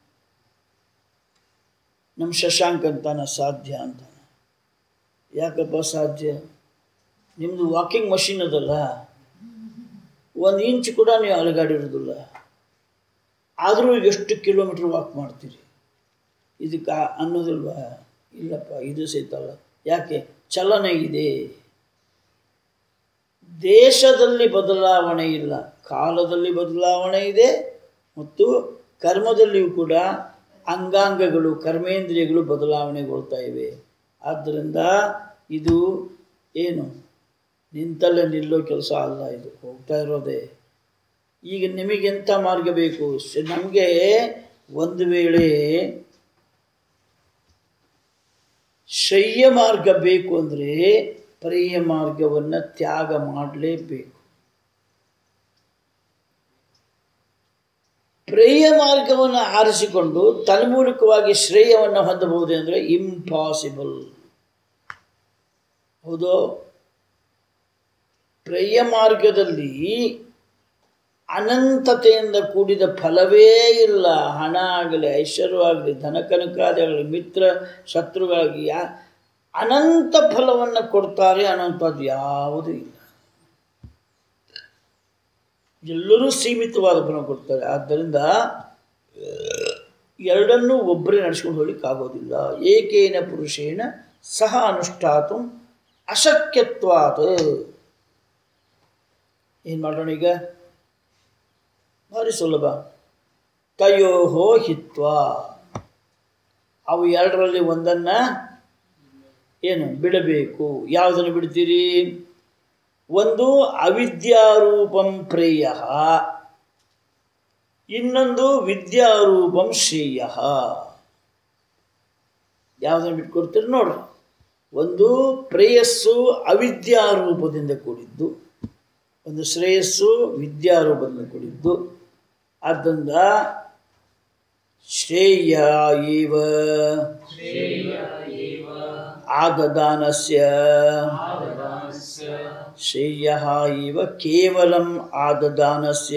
ನಮ್ಮ ಶಶಾಂಕ್ ಅಂತಾನ ಸಾಧ್ಯ ಅಂತಾನೆ ಯಾಕಪ್ಪ ಸಾಧ್ಯ ನಿಮ್ಮದು ವಾಕಿಂಗ್ ಮಷಿನ್ ಅದಲ್ಲ ಒಂದು ಇಂಚ್ ಕೂಡ ನೀವು ಅಲಗಾಡಿರೋದಿಲ್ಲ ಆದರೂ ಎಷ್ಟು ಕಿಲೋಮೀಟ್ರ್ ವಾಕ್ ಮಾಡ್ತೀರಿ ಇದಕ್ಕೆ ಅನ್ನೋದಿಲ್ವಾ ಇಲ್ಲಪ್ಪ ಇದು ಸಹಿತಲ್ಲ ಯಾಕೆ ಚಲನೆ ಇದೆ ದೇಶದಲ್ಲಿ ಬದಲಾವಣೆ ಇಲ್ಲ ಕಾಲದಲ್ಲಿ ಬದಲಾವಣೆ ಇದೆ ಮತ್ತು ಕರ್ಮದಲ್ಲಿಯೂ ಕೂಡ ಅಂಗಾಂಗಗಳು ಕರ್ಮೇಂದ್ರಿಯಗಳು ಬದಲಾವಣೆಗೊಳ್ತಾ ಇವೆ ಆದ್ದರಿಂದ ಇದು ಏನು ನಿಂತಲ್ಲೇ ನಿಲ್ಲೋ ಕೆಲಸ ಅಲ್ಲ ಇದು ಹೋಗ್ತಾ ಇರೋದೇ ಈಗ ನಿಮಗೆಂಥ ಮಾರ್ಗ ಬೇಕು ಶ- ನಮಗೆ ಒಂದು ವೇಳೆ ಶಯ್ಯ ಮಾರ್ಗ ಬೇಕು ಅಂದರೆ ಪರ್ಯ ಮಾರ್ಗವನ್ನು ತ್ಯಾಗ ಮಾಡಲೇಬೇಕು ಪ್ರೇಯ ಮಾರ್ಗವನ್ನು ಆರಿಸಿಕೊಂಡು ತನ್ಮೂಲಕವಾಗಿ ಶ್ರೇಯವನ್ನು ಹೊಂದಬಹುದೇ ಅಂದರೆ ಇಂಪಾಸಿಬಲ್ ಹೌದು ಪ್ರೇಯ ಮಾರ್ಗದಲ್ಲಿ ಅನಂತತೆಯಿಂದ ಕೂಡಿದ ಫಲವೇ ಇಲ್ಲ ಹಣ ಆಗಲಿ ಐಶ್ವರ್ಯವಾಗಲಿ ಧನಕನಕಾದಿಯಾಗಲಿ ಮಿತ್ರ ಶತ್ರುಗಳಾಗಿ ಯಾ ಅನಂತ ಫಲವನ್ನು ಕೊಡ್ತಾರೆ ಅನ್ನೋಂಥದ್ದು ಯಾವುದೂ ಇಲ್ಲ ಎಲ್ಲರೂ ಸೀಮಿತವಾದ ಫಲ ಕೊಡ್ತಾರೆ ಆದ್ದರಿಂದ ಎರಡನ್ನೂ ಒಬ್ಬರೇ ನಡೆಸ್ಕೊಂಡು ಹೋಗ್ಲಿಕ್ಕೆ ಆಗೋದಿಲ್ಲ ಏಕೇನ ಪುರುಷೇನ ಸಹ ಅನುಷ್ಠಾತು ಅಶಕ್ಯತ್ವಾತ್ ಏನು ಮಾಡೋಣ ಈಗ ಭಾರಿ ಸುಲಭ ತಯೋಹೋ ಹಿತ್ವ ಅವು ಎರಡರಲ್ಲಿ ಒಂದನ್ನು ಏನು ಬಿಡಬೇಕು ಯಾವುದನ್ನು ಬಿಡ್ತೀರಿ ಒಂದು ಅವಿದ್ಯಾರೂಪಂ ಪ್ರೇಯ ಇನ್ನೊಂದು ವಿದ್ಯಾರೂಪಂ ಶ್ರೇಯ ಯಾವುದನ್ನು ಬಿಟ್ಕೊಡ್ತೀರಿ ನೋಡ್ರಿ ಒಂದು ಪ್ರೇಯಸ್ಸು ಅವಿದ್ಯಾರೂಪದಿಂದ ಕೂಡಿದ್ದು ಒಂದು ಶ್ರೇಯಸ್ಸು ವಿದ್ಯಾರೂಪದಿಂದ ಕೂಡಿದ್ದು ಆದ್ದರಿಂದ ಶ್ರೇಯ ಇವ ಆದದಾನಸ್ಯ ಶ್ರೇಯ ಇವ ಕೇವಲಂ ಆದದಾನಸ್ಯ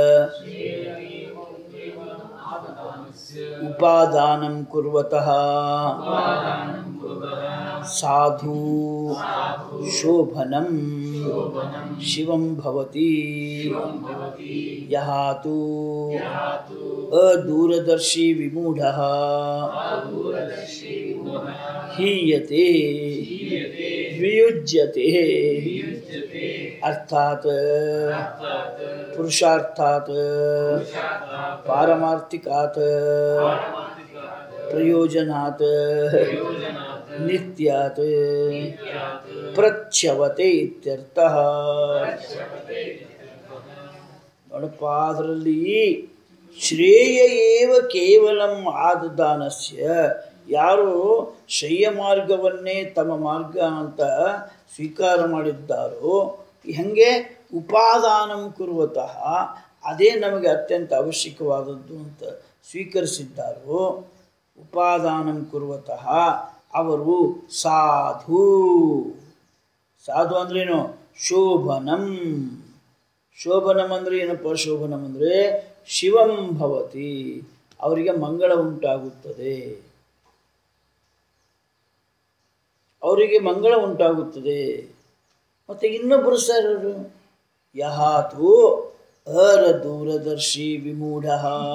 ಉಪಾದಾನಂ ಕುರ್ವತಃ ಸಾಧು ಶೋಭನಂ ಶಿವಂ ಭವತಿ ಭವತಿ ಯಹ ತು ಯಾತು ಅದೂರದರ್ಶಿ ವಿಮೂಢ ದೂರದರ್ಶಿ ಹೀಯತೆ ಹೀಯತೆ ವಿಯುಜ್ಯತೆ ವಿಯುಜ್ಯತೆ ಅರ್ಥಾತ್ ಅರ್ಥಾತ್ ಪುರುಷಾರ್ಥಾತ್ ಪುರುಷಾರ್ಥಾತ್ ಪಾರಮಾರ್ಥಿಕಾತ್ ಪಾರಮಾರ್ಥಿಕಾತ್ ಪ್ರಯೋಜನಾತ್ ಪ್ರಯೋಜನಾತ್ ನಿತ್ಯಾತ್ ನಿತ್ಯಾತ್ ಪ್ರಚ್ಯವತೆ ಇತ್ಯರ್ಥಃ ಶಪತೆ ನೋಡಪ್ಪ ಅದರಲ್ಲಿ ಶ್ರೇಯ ಏವ ಕೇವಲಂ ಆದದಾನಸ್ಯ ಯಾರು ಶ್ರೇಯ ಮಾರ್ಗವನ್ನೇ ತಮ್ಮ ಮಾರ್ಗ ಅಂತ ಸ್ವೀಕಾರ ಮಾಡಿದ್ದಾರೋ ಹೆಂಗೆ ಉಪಾದಾನಂ ಕುರುವತಃ ಅದೇ ನಮಗೆ ಅತ್ಯಂತ ಅವಶ್ಯಕವಾದದ್ದು ಅಂತ ಸ್ವೀಕರಿಸಿದ್ದಾರೋ ಉಪಾದಾನಂ ಕುರುವತಃ ಅವರು ಸಾಧು ಸಾಧು ಅಂದ್ರೇನು ಶೋಭನಂ ಶೋಭನಂ ಅಂದರೆ ಏನಪ್ಪ ಶೋಭನಂ ಅಂದರೆ ಶಿವಂ ಭವತಿ ಅವರಿಗೆ ಮಂಗಳ ಉಂಟಾಗುತ್ತದೆ ಅವರಿಗೆ ಮಂಗಳ ಉಂಟಾಗುತ್ತದೆ ಮತ್ತು ಇನ್ನೊಬ್ಬರು ಸರ್ ಅವರು ಯಹಾತು ಅರ ದೂರದರ್ಶಿ ವಿಮೂಢ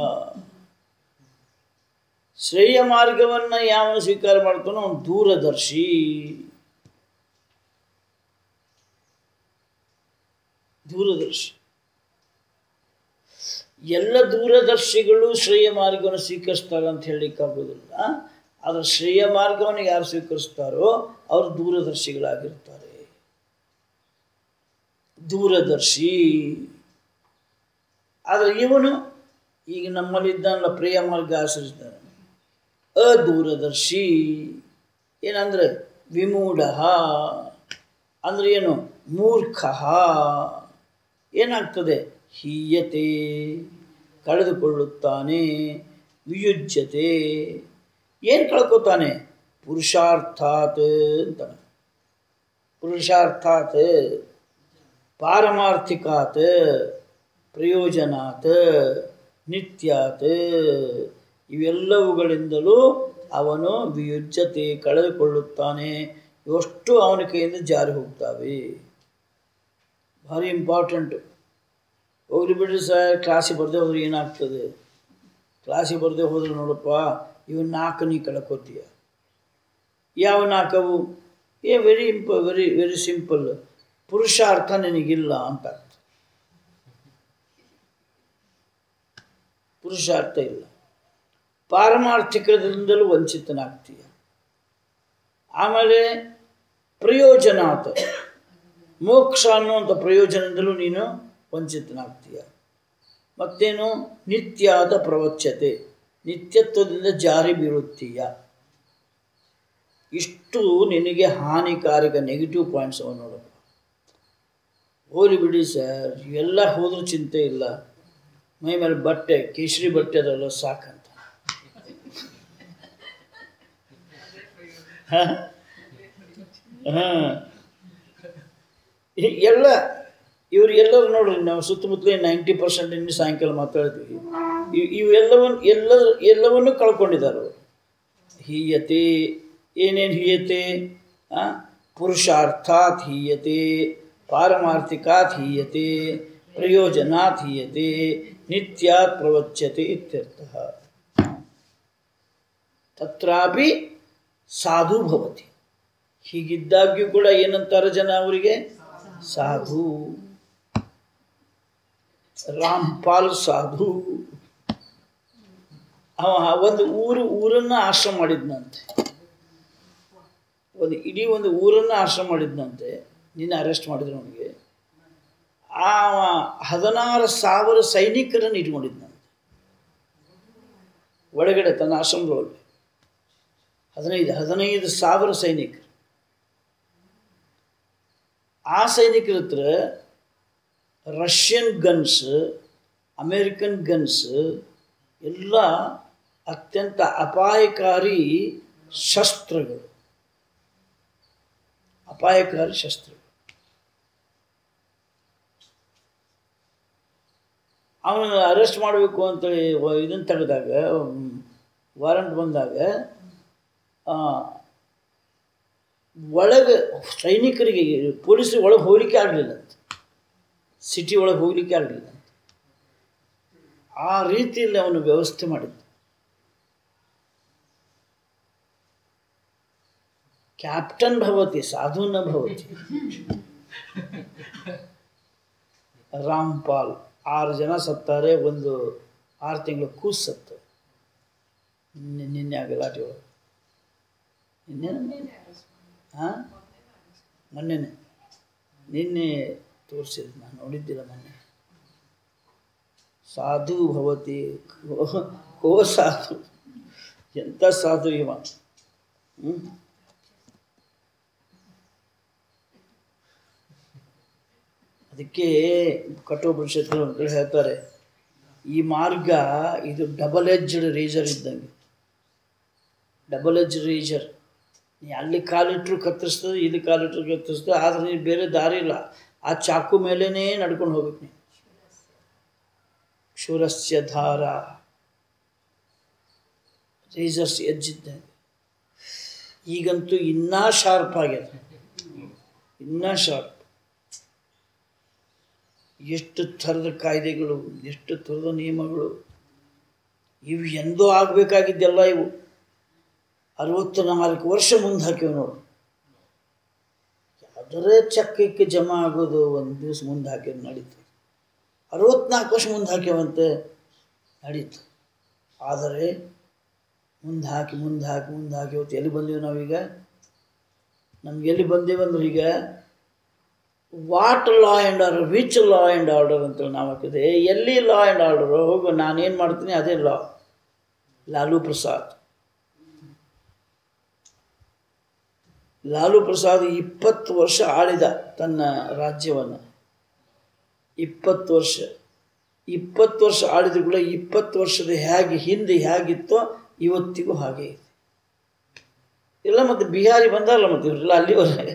ಶ್ರೇಯ ಮಾರ್ಗವನ್ನು ಯಾವನು ಸ್ವೀಕಾರ ಮಾಡ್ತಾನೋ ಅವನು ದೂರದರ್ಶಿ ದೂರದರ್ಶಿ ಎಲ್ಲ ದೂರದರ್ಶಿಗಳು ಶ್ರೇಯ ಮಾರ್ಗವನ್ನು ಸ್ವೀಕರಿಸ್ತಾರೆ ಅಂತ ಹೇಳಲಿಕ್ಕಾಗೋದಿಲ್ಲ ಆದರೆ ಶ್ರೇಯ ಮಾರ್ಗವನ್ನು ಯಾರು ಸ್ವೀಕರಿಸ್ತಾರೋ ಅವರು ದೂರದರ್ಶಿಗಳಾಗಿರ್ತಾರೆ ದೂರದರ್ಶಿ ಆದರೆ ಇವನು ಈಗ ನಮ್ಮಲ್ಲಿದ್ದಾನಲ್ಲ ಪ್ರಿಯ ಮಾರ್ಗ ಆಚರಿಸಿದ್ದಾನೆ ಅದೂರದರ್ಶಿ ಏನಂದರೆ ವಿಮೂಢ ಅಂದರೆ ಏನು ಮೂರ್ಖ ಏನಾಗ್ತದೆ ಹೀಯತೆ ಕಳೆದುಕೊಳ್ಳುತ್ತಾನೆ ವಿಯುಜ್ಯತೆ ಏನು ಕಳ್ಕೊತಾನೆ ಪುರುಷಾರ್ಥಾತ್ ಅಂತ ಪುರುಷಾರ್ಥಾತ್ ಪಾರಮಾರ್ಥಿಕಾತ್ ಪ್ರಯೋಜನಾತ್ ನಿತ್ಯಾತ್ ಇವೆಲ್ಲವುಗಳಿಂದಲೂ ಅವನು ವಿಯುಜ್ಯತೆ ಕಳೆದುಕೊಳ್ಳುತ್ತಾನೆ ಇವಷ್ಟು ಅವನ ಕೈಯಿಂದ ಜಾರಿ ಹೋಗ್ತಾವೆ ಭಾರಿ ಇಂಪಾರ್ಟೆಂಟು ಹೋಗ್ಲಿ ಬಿಡ್ರಿ ಸರ್ ಕ್ಲಾಸಿಗೆ ಬರದೆ ಹೋದ್ರೆ ಏನಾಗ್ತದೆ ಕ್ಲಾಸಿಗೆ ಬರದೆ ಹೋದ್ರೆ ನೋಡಪ್ಪ ಇವು ನಾಲ್ಕು ನೀ ಕಳ್ಕೊತೀಯ ಯಾವ ನಾಲ್ಕವು ಏ ವೆರಿ ಇಂಪ ವೆರಿ ವೆರಿ ಸಿಂಪಲ್ ಪುರುಷಾರ್ಥ ನಿನಗಿಲ್ಲ ಅಂತ ಅರ್ಥ ಪುರುಷಾರ್ಥ ಇಲ್ಲ ಪಾರಮಾರ್ಥಿಕದಿಂದಲೂ ವಂಚಿತನಾಗ್ತೀಯ ಆಮೇಲೆ ಪ್ರಯೋಜನಾತ ಮೋಕ್ಷ ಅನ್ನುವಂಥ ಪ್ರಯೋಜನದಲ್ಲೂ ನೀನು ವಂಚಿತನಾಗ್ತೀಯ ಮತ್ತೇನು ನಿತ್ಯಾದ ಪ್ರವಚ್ಯತೆ ನಿತ್ಯತ್ವದಿಂದ ಜಾರಿ ಬೀಳುತ್ತೀಯ ಇಷ್ಟು ನಿನಗೆ ಹಾನಿಕಾರಕ ನೆಗೆಟಿವ್ ಪಾಯಿಂಟ್ಸ್ ಅವ ನೋಡಪ್ಪ ಹೋಲಿ ಬಿಡಿ ಸರ್ ಇವೆಲ್ಲ ಹೋದ್ರೂ ಚಿಂತೆ ಇಲ್ಲ ಮೈ ಮೇಲೆ ಬಟ್ಟೆ ಕೇಸರಿ ಬಟ್ಟೆ ಅದಲ್ಲ ಸಾಕಂತ ಹಾಂ ಎಲ್ಲ ಇವ್ರು ಎಲ್ಲರೂ ನೋಡ್ರಿ ನಾವು ಸುತ್ತಮುತ್ತಲೇ ನೈಂಟಿ ಪರ್ಸೆಂಟ್ ಇನ್ನು ಸಾಯಂಕಾಲ ಮಾತಾಡ್ತೀವಿ ಇವ್ ಇವೆಲ್ಲವನ್ನು ಎಲ್ಲ ಎಲ್ಲವನ್ನು ಕಳ್ಕೊಂಡಿದ್ದಾರೆ ಅವರು ಹೀಯತೆ ಏನೇನು ಹೀಯತೆ ಆ? ಪುರುಷಾರ್ಥಾತ್ ಹೀಯತೆ ಪಾರಮಾರ್ಥಿಕಾತ್ ಹೀಯತೆ ಪ್ರಯೋಜನಾತ್ ಹೀಯತೆ ನಿತ್ಯಾತ್ ಪ್ರವಚ್ಯತೆ ಇತ್ಯರ್ಥಃ ತತ್ರಾಪಿ ಸಾಧು ಭವತಿ ಹೀಗಿದ್ದಾಗ್ಯೂ ಕೂಡ ಏನಂತಾರೆ ಜನ ಅವರಿಗೆ ಸಾಧು ರಾಮ್ಪಾಲ್ ಸಾಧು ಅವ ಒಂದು ಊರು ಊರನ್ನ ಆಶ್ರಮ ಮಾಡಿದ್ನಂತೆ ಒಂದು ಇಡೀ ಒಂದು ಊರನ್ನ ಆಶ್ರಮ ಮಾಡಿದ್ನಂತೆ ನಿನ್ನೆ ಅರೆಸ್ಟ್ ಮಾಡಿದ್ರು ಅವನಿಗೆ ಆ ಹದಿನಾರು ಸಾವಿರ ಸೈನಿಕರನ್ನು ಇಟ್ಕೊಂಡಿದ್ನಂತೆ ಒಳಗಡೆ ತನ್ನ ಆಶ್ರಮದೊಳಗೆ ಹದಿನೈದು ಹದಿನೈದು ಸಾವಿರ ಸೈನಿಕರು ಆ ಸೈನಿಕರ ಹತ್ರ ರಷ್ಯನ್ ಗನ್ಸ್ ಅಮೇರಿಕನ್ ಗನ್ಸ್ ಎಲ್ಲ ಅತ್ಯಂತ ಅಪಾಯಕಾರಿ ಶಸ್ತ್ರಗಳು ಅಪಾಯಕಾರಿ ಶಸ್ತ್ರಗಳು ಅವನ ಅರೆಸ್ಟ್ ಮಾಡಬೇಕು ಅಂತೇಳಿ ಇದನ್ನು ತೆಗೆದಾಗ ವಾರಂಟ್ ಬಂದಾಗ ಒಳಗೆ ಸೈನಿಕರಿಗೆ ಪೊಲೀಸರಿಗೆ ಒಳಗೆ ಹೋಗ್ಲಿಕ್ಕೆ ಆಗಲಿಲ್ಲ ಅಂತ ಸಿಟಿ ಒಳಗೆ ಹೋಗ್ಲಿಕ್ಕೆ ಆಗಲಿಲ್ಲ ಅಂತ ಆ ರೀತಿಯಲ್ಲಿ ಅವನು ವ್ಯವಸ್ಥೆ ಮಾಡಿದ್ದ ಕ್ಯಾಪ್ಟನ್ ಭವತಿ ಸಾಧು ನ ಭವತಿ ರಾಮ್ಪಾಲ್ ಆರು ಜನ ಸತ್ತಾರೆ ಒಂದು ಆರು ತಿಂಗಳು ಕೂಸು ಸತ್ತು ನಿನ್ನೆ ನಿನ್ನೆ ಆ ಗಲಾಟೆ ಒಳಗೆ ನಿನ್ನೆ ಹಾಂ ಮೊನ್ನೆನೆ ನಿನ್ನೆ ತೋರಿಸಿದ್ರು ನಾನು ನೋಡಿದ್ದಿಲ್ಲ ಮೊನ್ನೆ ಸಾಧು ಭವತಿ ಕೋ- ಕೋ ಸಾಧು ಎಂಥ ಸಾಧು ಇವ ಹ್ಞೂ ಅದಕ್ಕೆ ಕಠೋಪನಿಷತ್ತು ಒಂದು ಕಡೆ ಹೇಳ್ತಾರೆ ಈ ಮಾರ್ಗ ಇದು ಡಬಲ್ ಎಜ್ಡ್ ರೇಜರ್ ಇದ್ದಂಗೆ ಡಬಲ್ ಎಜ್ ರೇಜರ್ ನೀ ಅಲ್ಲಿ ಕಾಲಿಟ್ಟರು ಕತ್ತರಿಸ್ತದೆ ಇಲ್ಲಿ ಕಾಲಿಟ್ಟರು ಕತ್ತರಿಸ್ತದೆ ಆದರೆ ನೀನು ಬೇರೆ ದಾರಿ ಇಲ್ಲ ಆ ಚಾಕು ಮೇಲೇ ನಡ್ಕೊಂಡು ಹೋಗ್ಬೇಕು ನೀನು ಶೂರಸ್ಯ ಧಾರ ರೇಜರ್ಸ್ ಎಜ್ ಇದ್ದಂಗೆ ಈಗಂತೂ ಇನ್ನೂ ಶಾರ್ಪ್ ಆಗ್ಯದ ಇನ್ನೂ ಶಾರ್ಪ್ ಎಷ್ಟು ಥರದ ಕಾಯ್ದೆಗಳು ಎಷ್ಟು ಥರದ ನಿಯಮಗಳು ಇವು ಎಂದೋ ಆಗಬೇಕಾಗಿದ್ದೆಲ್ಲ ಇವು ಅರವತ್ತು ನಾಲ್ಕು ವರ್ಷ ಮುಂದೆ ಹಾಕಿವೆ ನೋಡು ಯಾವುದರೇ ಚಕ್ಕಕ್ಕೆ ಜಮಾ ಆಗೋದು ಒಂದು ದಿವಸ ಮುಂದೆ ಹಾಕಿದ್ರೆ ನಡೀತು ಅರವತ್ನಾಲ್ಕು ವರ್ಷ ಮುಂದೆ ಹಾಕ್ಯವಂತೆ ನಡೀತು ಆದರೆ ಮುಂದೆ ಹಾಕಿ ಮುಂದೆ ಹಾಕಿ ಮುಂದೆ ಹಾಕಿ ಇವತ್ತು ಎಲ್ಲಿ ಬಂದೀವಿ ನಾವೀಗ ನಮ್ಗೆ ಎಲ್ಲಿ ಬಂದೀವಂದ್ರೆ ಈಗ what law and order which law and order ಅಂತೇಳಿ ನಾವು ಹಾಕಿದೆ ಎಲ್ಲಿ ಲಾ ಆ್ಯಂಡ್ ಆರ್ಡರು ಹೋಗು ನಾನೇನು ಮಾಡ್ತೀನಿ ಅದೇ ಲಾ ಲಾಲು ಪ್ರಸಾದ್ ಲಾಲು ಪ್ರಸಾದ್ ಇಪ್ಪತ್ತು ವರ್ಷ ಆಳಿದ ತನ್ನ ರಾಜ್ಯವನ್ನು ಇಪ್ಪತ್ತು ವರ್ಷ ಇಪ್ಪತ್ತು ವರ್ಷ ಆಳಿದ ಕೂಡ ಇಪ್ಪತ್ತು ವರ್ಷದ ಹೇಗೆ ಹಿಂದೆ ಹೇಗಿತ್ತೋ ಇವತ್ತಿಗೂ ಹಾಗೆ ಇದೆ ಇಲ್ಲ ಮತ್ತು ಬಿಹಾರಿ ಬಂದಾರಲ್ಲ ಮತ್ತು ಇವರೆಲ್ಲ ಅಲ್ಲಿವರೆಗೆ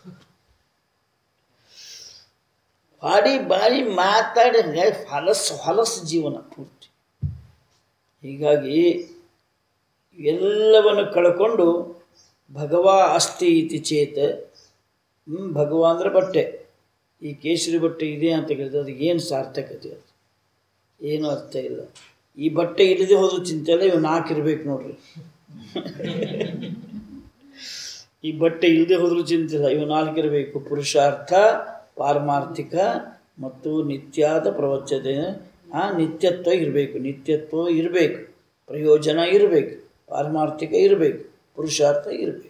ಬಾಡಿ ಬಾಡಿ ಮಾತಾಡಿ ಹೊಲಸು ಹೊಲಸು ಜೀವನ ಪೂರ್ತಿ ಹೀಗಾಗಿ ಎಲ್ಲವನ್ನು ಕಳ್ಕೊಂಡು ಭಗವಾ ಅಸ್ತಿ ಇತಿ ಚೇತ ಹ್ಮ್, ಭಗವ ಅಂದರೆ ಬಟ್ಟೆ ಈ ಕೇಸರಿ ಬಟ್ಟೆ ಇದೆ ಅಂತ ಹೇಳಿದ್ರೆ ಅದಕ್ಕೆ ಏನು ಸಾರ್ಥಕತೆ ಅದು ಏನೂ ಅರ್ಥ ಇಲ್ಲ ಈ ಬಟ್ಟೆ ಇಲ್ಲದೆ ಹೋದ್ರೂ ಚಿಂತೆ ಇಲ್ಲ ಇವು ನಾಲ್ಕು ಇರ್ಬೇಕು ನೋಡ್ರಿ ಈ ಬಟ್ಟೆ ಇಲ್ಲದೆ ಹೋದ್ರೂ ಚಿಂತೆ ಇಲ್ಲ ಇವು ನಾಲ್ಕು ಇರಬೇಕು ಪುರುಷಾರ್ಥ ಪಾರಮಾರ್ಥಿಕ ಮತ್ತು ನಿತ್ಯಾದ ಪ್ರವಚನೆ ಆ ನಿತ್ಯತ್ವ ಇರಬೇಕು ನಿತ್ಯತ್ವ ಇರಬೇಕು ಪ್ರಯೋಜನ ಇರಬೇಕು ಪಾರಮಾರ್ಥಿಕ ಇರಬೇಕು ಪುರುಷಾರ್ಥ ಇರಬೇಕು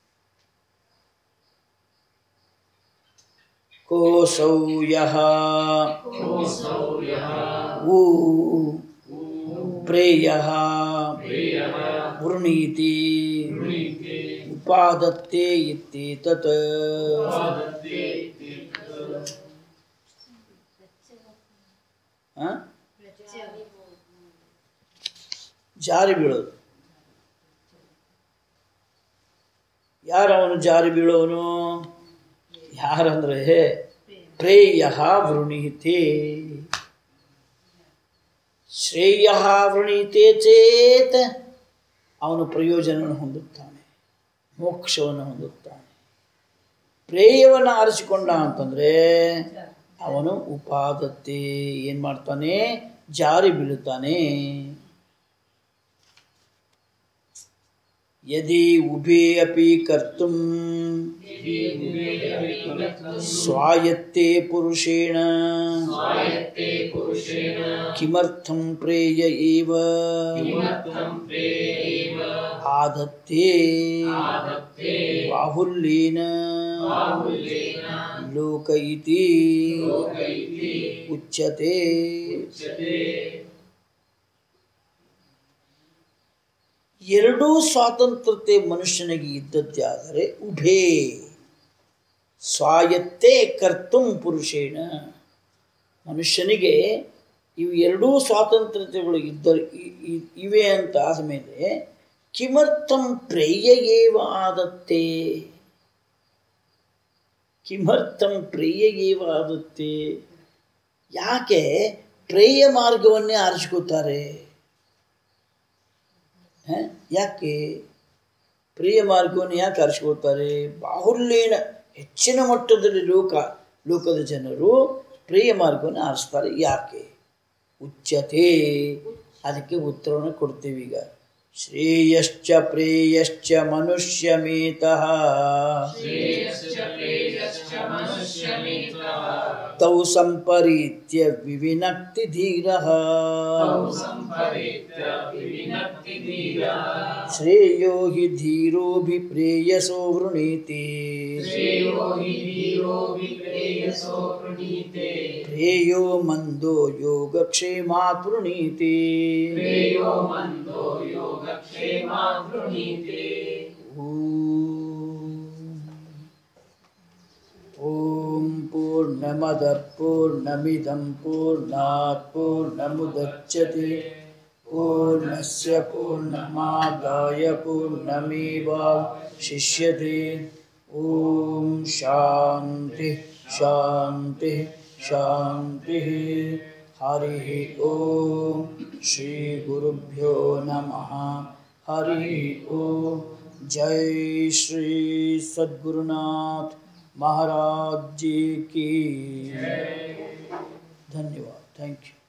ಕೋಸೌ ಯಹ ಊ ಪ್ರೇಯ ವೃಣೀತಿ ಉಪಾದತ್ತೆ ಇತ್ಯೇತತ್ ಆ? ಜಾರಿ ಬೀಳೋದು ಯಾರು ಅವನು ಜಾರಿ ಬೀಳೋನು ಯಾರಂದ್ರೆ ಪ್ರೇಯ ವೃಣೀತೆ ಶ್ರೇಯ ವೃಣೀತೆ ಚೇತ್ ಅವನು ಪ್ರಯೋಜನವನ್ನು ಹೊಂದುತ್ತಾನೆ ಮೋಕ್ಷವನ್ನು ಹೊಂದುತ್ತಾನೆ ಪ್ರೇಯವನ್ನು ಆರಿಸಿಕೊಂಡ ಅಂತಂದರೆ ಅವನು ಉಪಾದತ್ತೆ ಏನು ಮಾಡ್ತಾನೆ ಜಾರಿ ಬೀಳುತ್ತಾನೆ ಯದಿ ಉಭೇ ಅಪಿ ಕರ್ತುಂ ಸ್ವಾಯತ್ತೆ ಪುರುಷೇಣ ಕಿಮರ್ಥಂ ಪ್ರೇಯ ಏವ ಆದತ್ತೆ ಬಾಹುಲ್ಯೇನ ಲೋಕ ಇತಿ ಉಚ್ಯತೆ ಎರಡೂ ಸ್ವಾತಂತ್ರ್ಯತೆ ಮನುಷ್ಯನಿಗೆ ಇದ್ದದ್ದೇ ಆದರೆ ಉಭೇ ಸ್ವಾಯತ್ತೆ ಕರ್ತುಂ ಪುರುಷೇಣ ಮನುಷ್ಯನಿಗೆ ಇವು ಎರಡೂ ಸ್ವಾತಂತ್ರ್ಯತೆಗಳು ಇದ್ದ ಇ- ಇ- ಇವೆ ಅಂತ ಆದಮೇಲೆ ಕಿಮರ್ಥಂ ಪ್ರೇಯ ಏವ ಆದತ್ತೆ ಕಿಮರ್ಥಂ ಪ್ರೇಯ ಏವ ಆದತ್ತೆ ಯಾಕೆ ಪ್ರೇಯ ಮಾರ್ಗವನ್ನೇ ಆರಿಸ್ಕೋತಾರೆ ಹ? ಯಾಕೆ ಪ್ರಿಯ ಮಾರ್ಗವನ್ನು ಯಾಕೆ ಆರಿಸ್ಕೊಳ್ತಾರೆ ಬಾಹುಲ್ಯೇನ ಹೆಚ್ಚಿನ ಮಟ್ಟದಲ್ಲಿ ಲೋಕ ಲೋಕದ ಜನರು ಪ್ರಿಯ ಮಾರ್ಗವನ್ನು ಆರಿಸ್ತಾರೆ ಯಾಕೆ ಉಚ್ಯತೆ ಅದಕ್ಕೆ ಉತ್ತರವನ್ನು ಕೊಡ್ತೀವಿ ಈಗ ಶ್ರೇಯಶ್ಚ ಪ್ರೇಯಶ್ಚ ಮನುಷ್ಯಮೇತಃ ತೌ ಸಂಪರೀತ್ಯ ವಿವಿನಕ್ತಿ ಧೀರಃ ಶ್ರೇಯೋ ಹಿ ಧೀರೋಭಿ ಪ್ರೇಯಸೋ ವೃಣೀತಿ ಪ್ರೇಯೋ ಮಂದೋ ಯೋಗಕ್ಷೇಮಾತ್ ವೃಣೀತಿ ಓಂ ಪೂರ್ಣಮದ ಪೂರ್ಣಮಿದಂ ಪೂರ್ಣಾತ್ ಪೂರ್ಣಮುದಚ್ಯತೆ ಪೂರ್ಣಸ್ಯ ಪೂರ್ಣಮಾದಾಯ ಪೂರ್ಣಮೇವಾಶಿಷ್ಯತೆ ಓಂ ಶಾಂತಿ ಶಾಂತಿ ಶಾಂತಿ ಹರಿ ಓಂ ಶ್ರೀ ಗುರುಭ್ಯೋ ನಮಃ हरि ओ जय श्री सद्गुरुनाथ महाराज जी की धन्यवाद थैंक यू